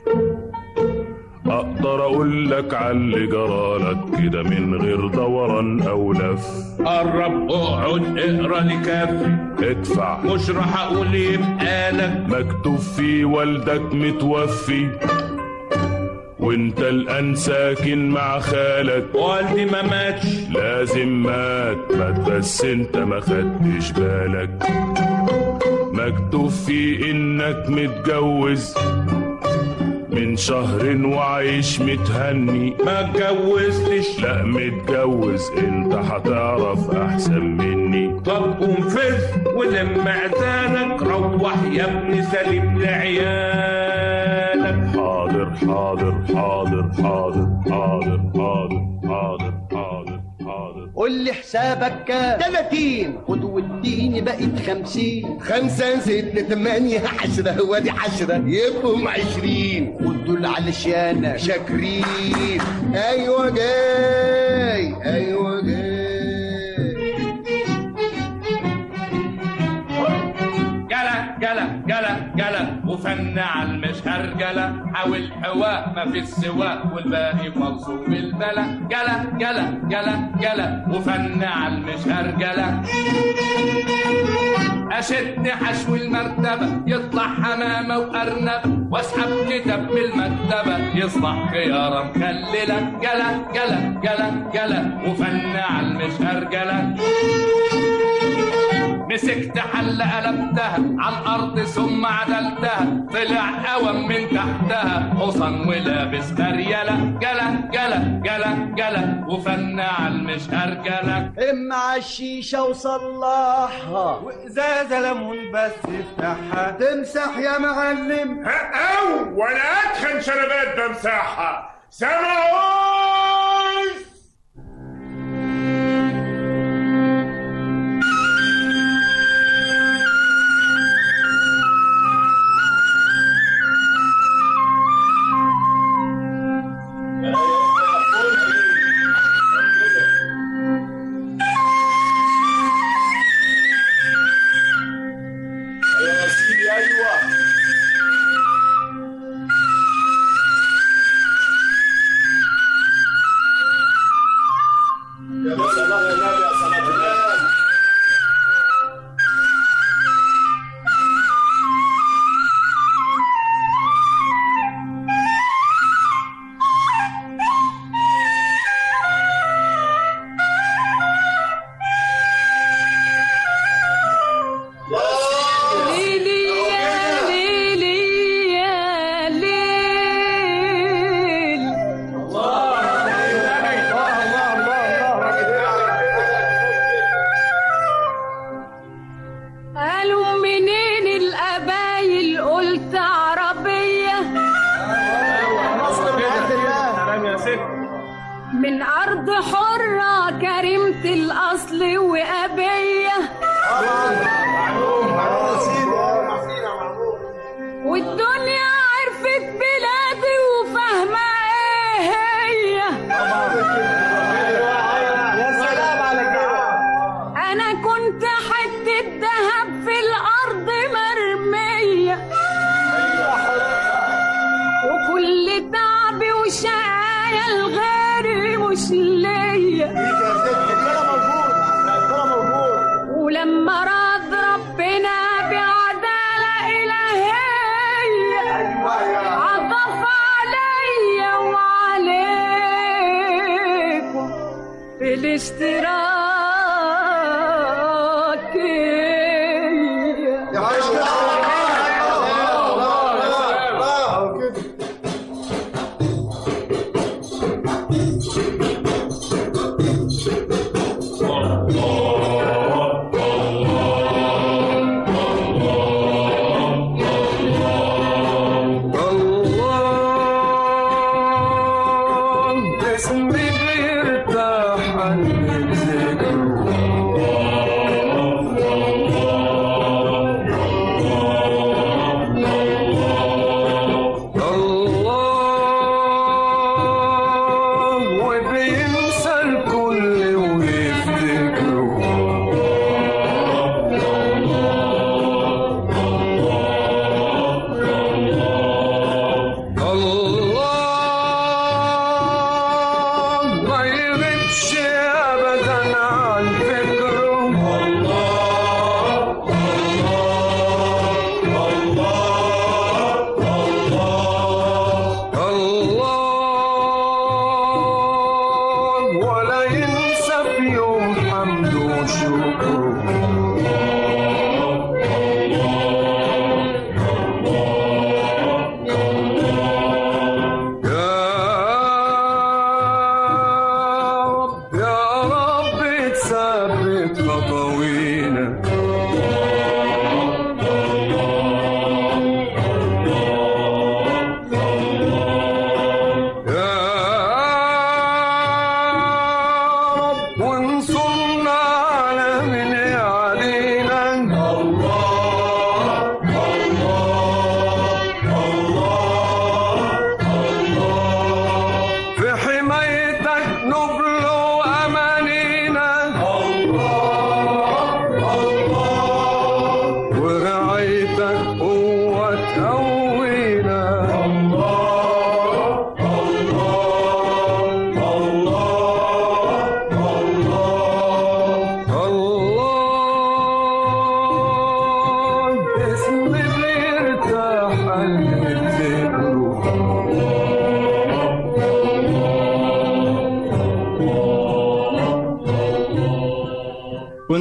اقدر اقول لك على اللي جرالك كده من غير دوران او لف قرب اقعد اقرا لكافي ادفع مش راح اقول يبقى لك مكتوب فيه والدك متوفي وانت الان ساكن مع خالك والدي ما ماتش لازم مات مات بس انت ما خدتش بالك مكتوب فيه انك متجوز من شهر وعايش متهني ما اتجوزتش لا متجوز انت هتعرف احسن مني طب قوم فز ولم عزالك روح يا ابني سلم لعيالك حاضر حاضر حاضر حاضر حاضر حاضر حاضر حاضر حاضر قول لي حسابك كام 30 خد واديني بقت 50 خمسة ستة ثمانية عشرة هو دي عشرة يبقوا عشرين خد دول علشان شاكرين ايوه جاي ايوه جاي وفن على المشهرجلة حاول حواء ما في السواق والباقي فلصو بالبلا جلا جلا جلا جلا وفن على المشهرجلة اشد حشو المرتبة يطلع حمامة وارنب واسحب كتاب من المكتبة يصبح خيارة مخللة جلا جلا جلا جلا وفن على المشهرجلة مسكت حلة قلبتها على الأرض ثم عدلتها طلع قوم من تحتها حصن ولابس مريلة جلا جلا جلا جلا وفن على المشهرجلة اما الشيشة وصلحها وإزازة ليمون بس افتحها تمسح يا معلم أو وأنا أدخن شربات بمساحة سمعوز يا سيدي أيوه يا بس الله يا نبي يا صلاة الله ليلي يا ليلي يا ليل قالوا منين القبايل قلت عربية سلام يا ست من أرض حرة كريمة الأصل وأبية والدنيا عرفت بلادي وفاهمة ايه هي يا سلام على كده انا كنت حتة دهب في الارض مرمية وكل تعبي وشقايا الغيري مش ليا ولما راد ربنا بعدالة إلهية عطف عليا وعليكم في الاشتراك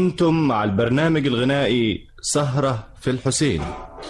كنتم مع البرنامج الغنائي سهرة في الحسين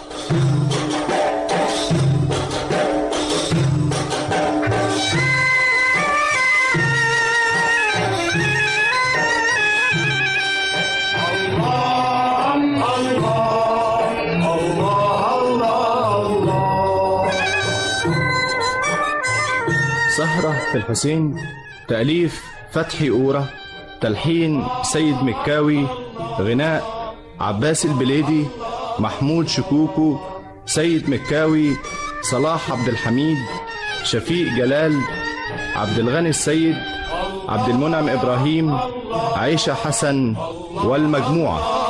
سهرة في الحسين تأليف فتحي أورة تلحين سيد مكاوي غناء عباس البليدي محمود شكوكو سيد مكاوي صلاح عبد الحميد شفيق جلال عبد الغني السيد عبد المنعم إبراهيم عيشة حسن والمجموعة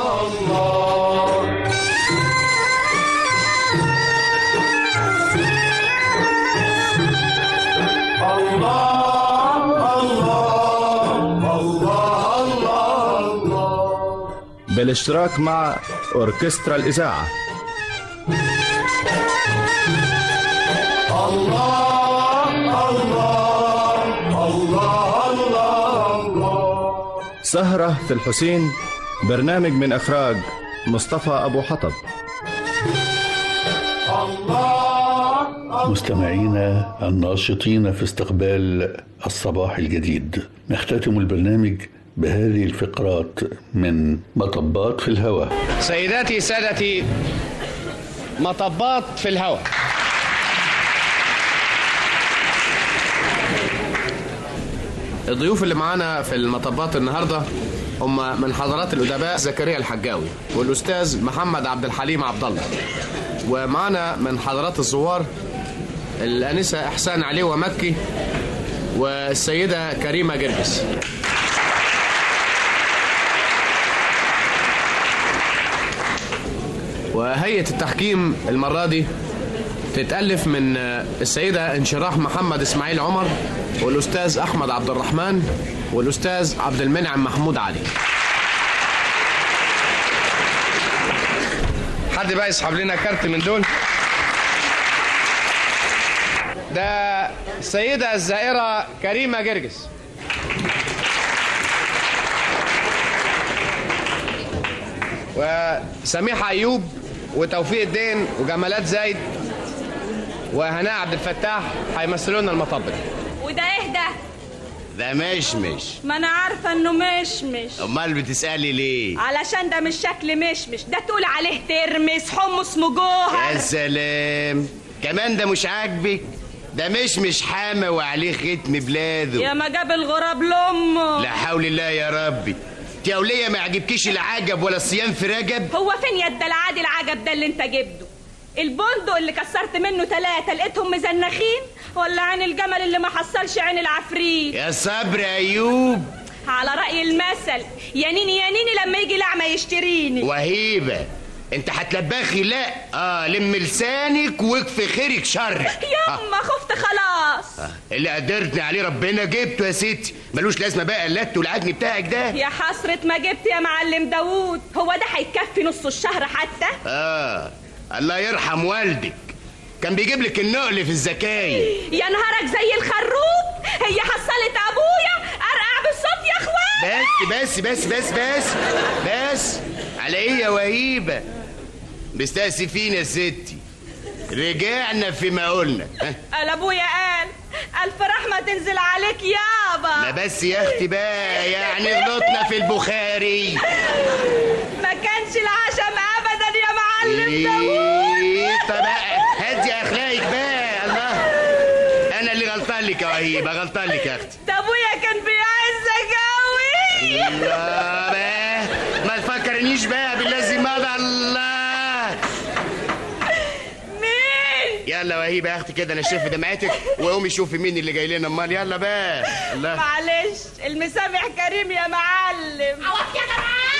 بالاشتراك مع أوركسترا الإذاعة سهرة في الحسين برنامج من إخراج مصطفى أبو حطب مستمعينا الناشطين في استقبال الصباح الجديد نختتم البرنامج بهذه الفقرات من مطبات في الهواء سيداتي سادتي مطبات في الهواء الضيوف اللي معانا في المطبات النهارده هم من حضرات الادباء زكريا الحجاوي والاستاذ محمد عبد الحليم عبد الله ومعانا من حضرات الزوار الانسه احسان علي ومكي والسيده كريمه جرجس وهيئة التحكيم المرة دي تتألف من السيدة انشراح محمد إسماعيل عمر والأستاذ أحمد عبد الرحمن والأستاذ عبد المنعم محمود علي حد بقى يسحب لنا كارت من دول ده السيدة الزائرة كريمة جرجس وسميحة أيوب وتوفيق الدين وجمالات زايد وهناء عبد الفتاح هيمثلوا لنا المطب ده. وده ايه ده ده مشمش ما انا عارفه انه مشمش امال بتسالي ليه علشان ده مش شكل مشمش ده تقول عليه ترمس حمص مجوهر يا سلام كمان ده مش عاجبك ده مشمش حامى وعليه ختم بلاده يا ما جاب الغراب لامه لا حول الله يا ربي انت يا وليه ما عجبكيش العجب ولا الصيام في رجب هو فين يا الدلعادي العجب ده اللي انت جبته البندق اللي كسرت منه ثلاثة لقيتهم مزنخين ولا عين الجمل اللي ما حصلش عين العفريت يا صبر يا ايوب على رأي المثل يا نيني يا نيني لما يجي الأعمى يشتريني وهيبه انت هتلبخي لا اه لم لسانك واكفي خيرك شرك يما خفت خلاص آه. اللي قدرتني عليه ربنا جبته يا ستي ملوش لازمه بقى اللت والعجن بتاعك ده يا حسرة ما جبت يا معلم داوود هو ده هيكفي نص الشهر حتى اه الله يرحم والدك كان بيجيب لك النقل في الزكاية يا نهارك زي الخروب هي حصلت ابويا ارقع بالصوت يا اخوان بس بس بس بس بس بس على ايه يا وهيبه مستأسفين يا ستي رجعنا فيما قلنا ها؟ قال ابويا قال الف رحمه تنزل عليك يابا ما بس يا اختي بقى يعني غلطنا في البخاري ما كانش العشم ابدا يا معلم داوود إيه طب هدي اخلاقك بقى الله انا اللي غلطان لك يا وهيبه غلطان لك يا اختي ده ابويا كان بيعزك قوي الله بقى ما تفكرنيش بقى بالذي مضى الله مين يلا وهيبه يا اختي كده انا شايف دمعتك وقومي شوفي مين اللي جاي لنا امال يلا بقى الله معلش المسامح كريم يا معلم عوض يا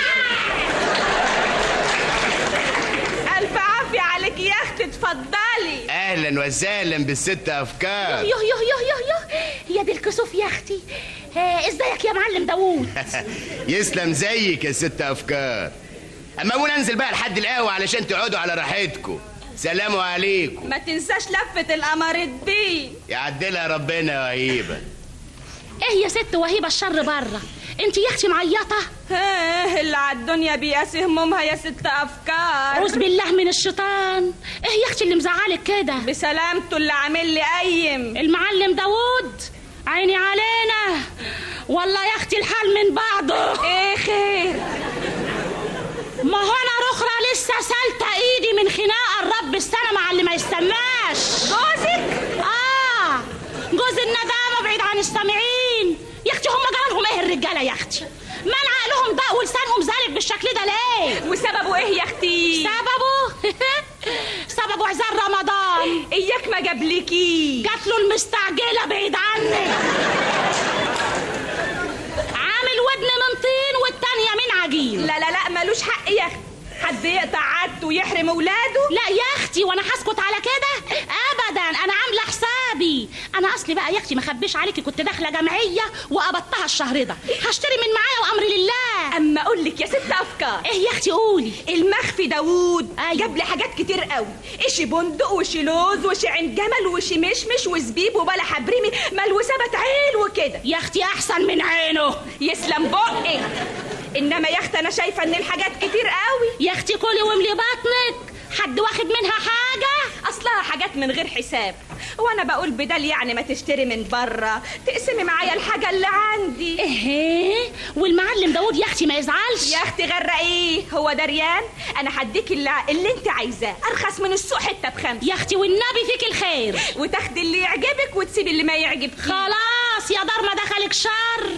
الف عافيه عليك يا اختي اتفضلي اهلا وسهلا بالست افكار يوه يوه يوه يوه يوه يا دي الكسوف يا اختي آه، ازيك يا معلم داوود يسلم زيك يا ست افكار اما اقول انزل بقى لحد القهوه علشان تقعدوا على راحتكم سلام عليكم ما تنساش لفه القمر الدين يعدلها ربنا يا وهيبه ايه يا ست وهيبه الشر بره انت يا اختي معيطه ايه اللي على الدنيا بيقاسي همومها يا ست افكار اعوذ بالله من الشيطان ايه يا اختي اللي مزعلك كده بسلامته اللي عامل لي قيم المعلم داوود عيني علينا والله يا اختي الحال من بعضه ايه خير ما هو انا رخرة لسه سالته ايدي من خناقه الرب السنه مع اللي ما يستناش جوزك اه جوز الندامه بعيد عن السامعين يا اختي هم جرالهم ايه الرجاله يا اختي مال عقلهم ضاق ولسانهم زالف بالشكل ده ليه وسببه ايه يا اختي سببه سببه عزال رمضان اياك ما جابلكي جات له المستعجله بعيد عنك عامل ودن من طين والتانية من عجين لا لا لا ملوش حق يا اختي حد يقطع عادته ويحرم ولاده لا يا اختي وانا هسكت على كده ابدا انا عامله حسابي انا اصلي بقى يا اختي ما اخبيش عليكي كنت داخله جمعيه وقبضتها الشهر ده هشتري من معايا وامري لله اما اقول لك يا ست افكار ايه يا اختي قولي المخفي داوود أيوة. جاب لي حاجات كتير قوي اشي بندق وشي لوز وشي عين جمل وشي مشمش وزبيب وبلح حبريمي ملوسه عيل وكده يا اختي احسن من عينه يسلم بقك انما يا اختي انا شايفه ان الحاجات كتير قوي يا اختي كلي واملي بطنك حد واخد منها حاجه اصلها حاجات من غير حساب وانا بقول بدل يعني ما تشتري من بره تقسمي معايا الحاجه اللي عندي ايه والمعلم داوود يا اختي ما يزعلش يا اختي غرقيه هو دريان انا هديك اللي, اللي انت عايزاه ارخص من السوق حته بخمسه يا اختي والنبي فيك الخير وتاخدي اللي يعجبك وتسيبي اللي ما يعجبك خلاص يا دار ما دخلك شر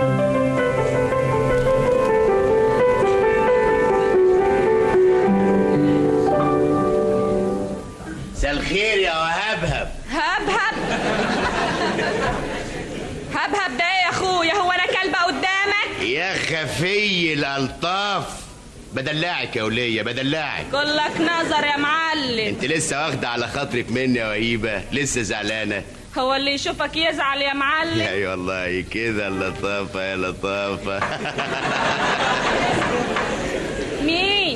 مساء الخير يا وهبهب هبهب هبهب ده ايه يا اخويا هو انا كلبه قدامك يا خفي الالطاف بدلعك يا وليه بدلعك كلك نظر يا معلم انت لسه واخده على خاطرك مني يا وهيبه لسه زعلانه هو اللي يشوفك يزعل يا معلم اي والله كده اللطافه يا لطافه مين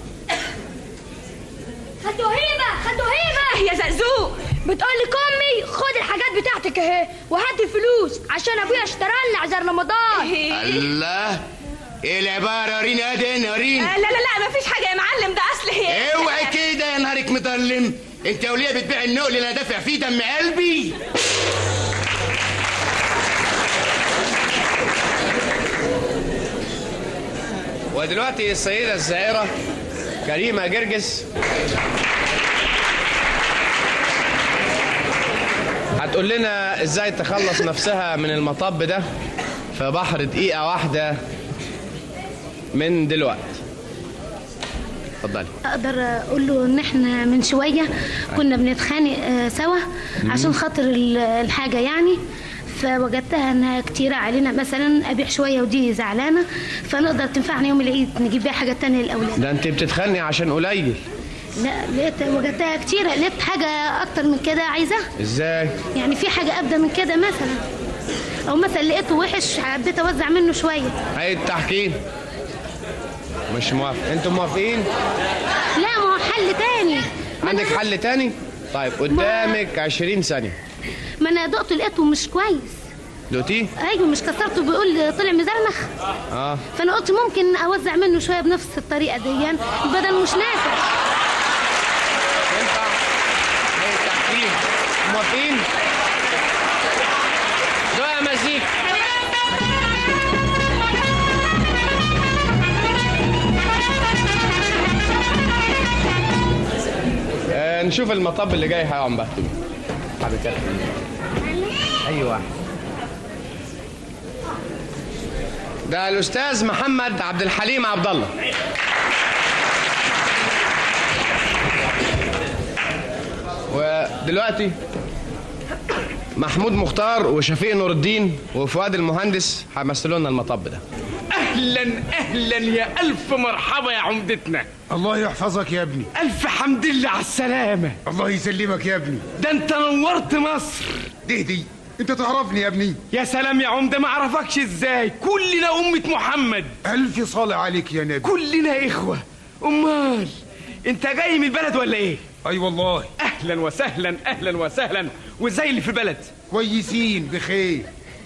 خدوا هيبة خدوا هيبة يا زقزوق بتقول لك امي خد الحاجات بتاعتك اهي وهات الفلوس عشان ابويا اشترى لنا عزار رمضان الله ايه العباره وريني ادي وريني آه لا لا لا مفيش حاجه يا معلم ده اصل هي اوعي كده يا نهارك مضلم انت يا وليه بتبيع النقل اللي انا دافع فيه دم قلبي ودلوقتي السيدة الزائرة كريمة جرجس هتقول لنا ازاي تخلص نفسها من المطب ده في بحر دقيقة واحدة من دلوقتي اتفضلي اقدر اقول له ان احنا من شويه كنا بنتخانق آه، سوا عشان خاطر ال- الحاجه يعني فوجدتها انها كتيرة علينا مثلا ابيع شويه ودي زعلانه فنقدر تنفعنا يوم العيد نجيب بيها حاجه تانية للاولاد ده انت بتتخانقي عشان قليل لا لقيت وجدتها كتيرة لقيت حاجه اكتر من كده عايزاها ازاي يعني في حاجه ابدا من كده مثلا او مثلا لقيته وحش حبيت اوزع منه شويه هاي التحكيم مش موافق انتوا موافقين لا ما هو حل تاني عندك حل تاني طيب قدامك 20 ثانية ما انا دقت لقيته مش كويس دوتي ايوه مش كسرته بيقول طلع مزرمخ اه فانا قلت ممكن اوزع منه شويه بنفس الطريقه دي بدل مش نافع ينفع هاي التحكيم موافقين دقة مزيكا آه، نشوف المطب اللي جاي هيقعد بقى حضرتك ايوه ده الاستاذ محمد عبد الحليم عبد الله ودلوقتي محمود مختار وشفيق نور الدين وفؤاد المهندس هيمثلوا لنا المطب ده اهلا اهلا يا الف مرحبا يا عمدتنا الله يحفظك يا ابني الف حمد لله على السلامه الله يسلمك يا ابني ده انت نورت مصر دي دي انت تعرفني يا ابني يا سلام يا عمده ما اعرفكش ازاي كلنا امه محمد الف صالح عليك يا نبي كلنا اخوه امال انت جاي من البلد ولا ايه اي والله اهلا وسهلا اهلا وسهلا وازاي اللي في البلد كويسين بخير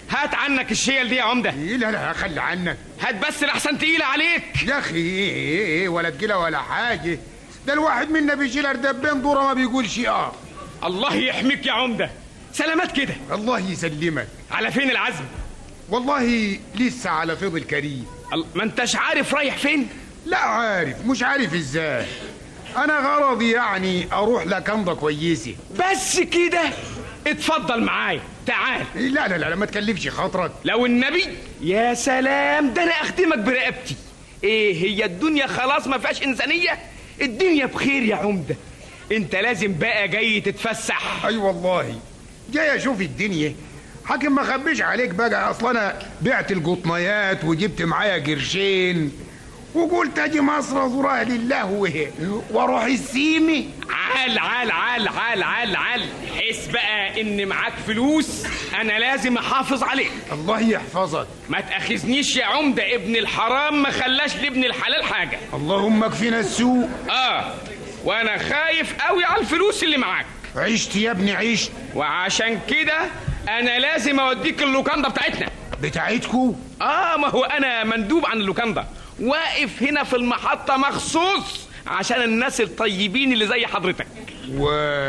هات عنك الشيل دي يا عمده ايه لا لا خلي عنك هات بس لحسن تقيله عليك يا اخي ايه ايه ايه ولا تقيله ولا حاجه ده الواحد منا بيشيل اردبين دوره ما بيقولش اه الله يحميك يا عمده سلامات كده الله يسلمك على فين العزم والله لسه على فيض الكريم ما انتش عارف رايح فين لا عارف مش عارف ازاي انا غرضي يعني اروح لكنضه كويسه بس كده اتفضل معايا تعال لا لا لا ما تكلفش خاطرك لو النبي يا سلام ده انا اخدمك برقبتي ايه هي الدنيا خلاص ما فيهاش انسانيه الدنيا بخير يا عمده انت لازم بقى جاي تتفسح اي والله جاي اشوف الدنيا حاكم ما خبيش عليك بقى اصل انا بعت القطنيات وجبت معايا قرشين وقلت اجي مصر ازورها لله وهي واروح السيمي عال عال عال عال عال عال حس بقى ان معاك فلوس انا لازم احافظ عليك الله يحفظك ما تاخذنيش يا عمده ابن الحرام ما خلاش لابن الحلال حاجه اللهم اكفينا السوء اه وانا خايف قوي على الفلوس اللي معاك عشت يا ابني عشت وعشان كده انا لازم اوديك اللوكاندا بتاعتنا بتاعتكو اه ما هو انا مندوب عن اللوكاندا واقف هنا في المحطة مخصوص عشان الناس الطيبين اللي زي حضرتك و...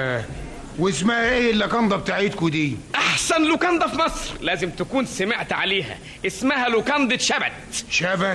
واسمها ايه اللوكاندا بتاعتكو دي احسن لوكاندا في مصر لازم تكون سمعت عليها اسمها لوكاندة شبت شبت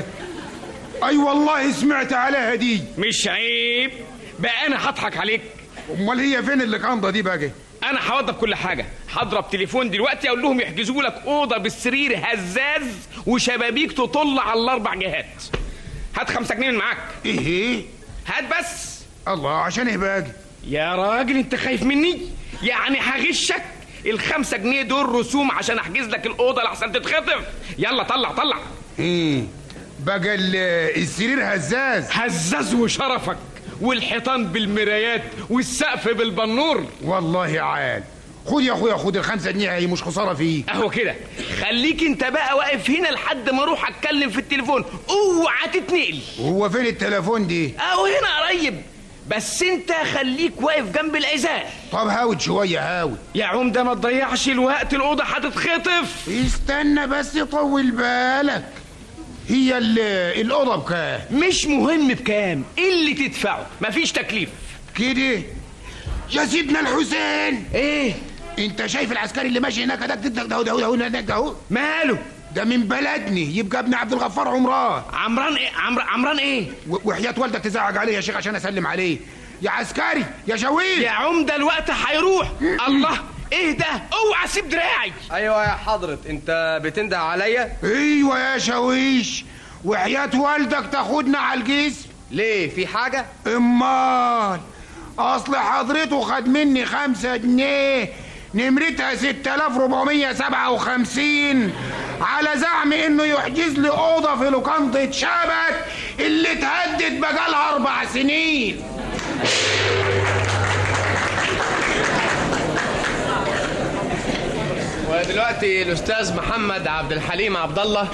اي والله سمعت عليها دي مش عيب بقى انا هضحك عليك امال هي فين اللوكاندا دي بقى انا هوضب كل حاجه هضرب تليفون دلوقتي اقول لهم يحجزوا لك اوضه بالسرير هزاز وشبابيك تطل على الاربع جهات هات خمسة جنيه من معاك ايه هات بس الله عشان ايه باجي يا راجل انت خايف مني يعني هغشك الخمسة جنيه دول رسوم عشان احجز لك الاوضه لحسن تتخطف يلا طلع طلع ايه بقى السرير هزاز هزاز وشرفك والحيطان بالمرايات والسقف بالبنور والله عال خد يا اخويا خد الخمسة جنيه هي مش خسارة فيه اهو كده خليك انت بقى واقف هنا لحد ما اروح اتكلم في التليفون اوعى تتنقل وهو فين التليفون دي اهو هنا قريب بس انت خليك واقف جنب الازاز طب هاود شوية هاود يا عمده ما تضيعش الوقت الاوضه هتتخطف استنى بس طول بالك هي الأوضة بكام؟ مش مهم بكام اللي تدفعه مفيش تكليف كده يا سيدنا الحسين ايه انت شايف العسكري اللي ماشي هناك ده ده ده ده هناك ده اهو ماله ده من بلدني يبقى ابن عبد الغفار عمران عمران ايه عمر... عمران ايه وحياة والدك تزعج عليه يا شيخ عشان اسلم عليه يا عسكري يا شويش يا عمده الوقت هيروح الله ايه ده اوعى سيب دراعي ايوه يا حضرة انت بتنده عليا ايوه يا شويش وحياة والدك تاخدنا على الجسم ليه في حاجة امال اصل حضرته خد مني خمسة جنيه نمرتها 6457 على زعم انه يحجز لي اوضه في لوكاندا شبت اللي اتهدد بقالها اربع سنين ودلوقتي الاستاذ محمد عبد الحليم عبد الله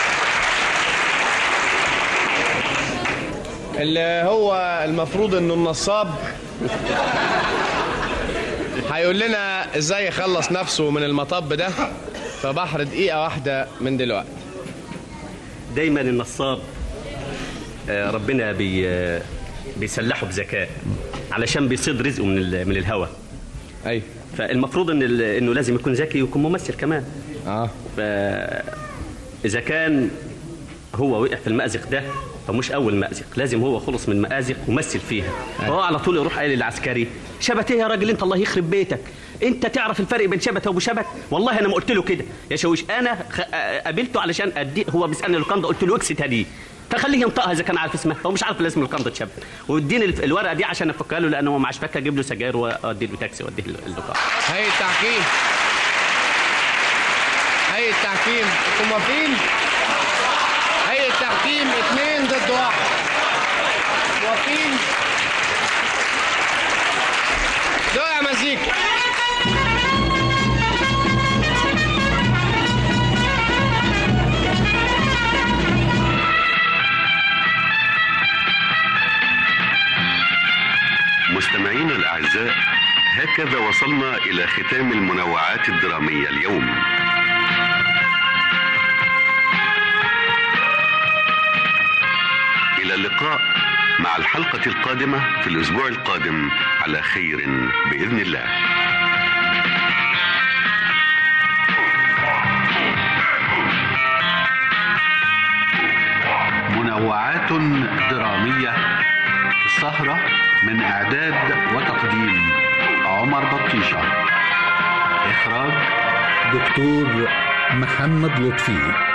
اللي هو المفروض انه النصاب هيقول لنا ازاي يخلص نفسه من المطب ده في بحر دقيقة واحدة من دلوقتي دايما النصاب آه، ربنا بي آه، بيسلحه بذكاء علشان بيصيد رزقه من ال- من الهوا ايوه فالمفروض ان ال- انه لازم يكون ذكي ويكون ممثل كمان اه اذا كان هو وقع في المأزق ده فمش اول مأزق لازم هو خلص من مأزق ومثل فيها فهو على طول يروح قايل للعسكري شبت ايه يا راجل انت الله يخرب بيتك انت تعرف الفرق بين شبت وابو شبت والله انا ما قلت له كده يا شويش انا خ... قابلته علشان ادي هو بيسالني القنده قلت له اكسي دي فخليه ينطقها اذا كان عارف اسمها هو مش عارف الاسم القنده شبت واديني الف- الورقه دي عشان افكها له لانه هو معاش فكه اجيب له سجاير وادي له تاكسي واديه اللقاء هيئة التحكيم هيئة التحكيم انتوا موافقين؟ هيئة التحكيم اثنين ضد واحد موافقين؟ دول يا مزيكا مستمعينا الأعزاء هكذا وصلنا إلى ختام المنوعات الدرامية اليوم إلى اللقاء مع الحلقة القادمة في الأسبوع القادم على خير بإذن الله منوعات درامية سهرة من إعداد وتقديم عمر بطيشة إخراج دكتور محمد لطفي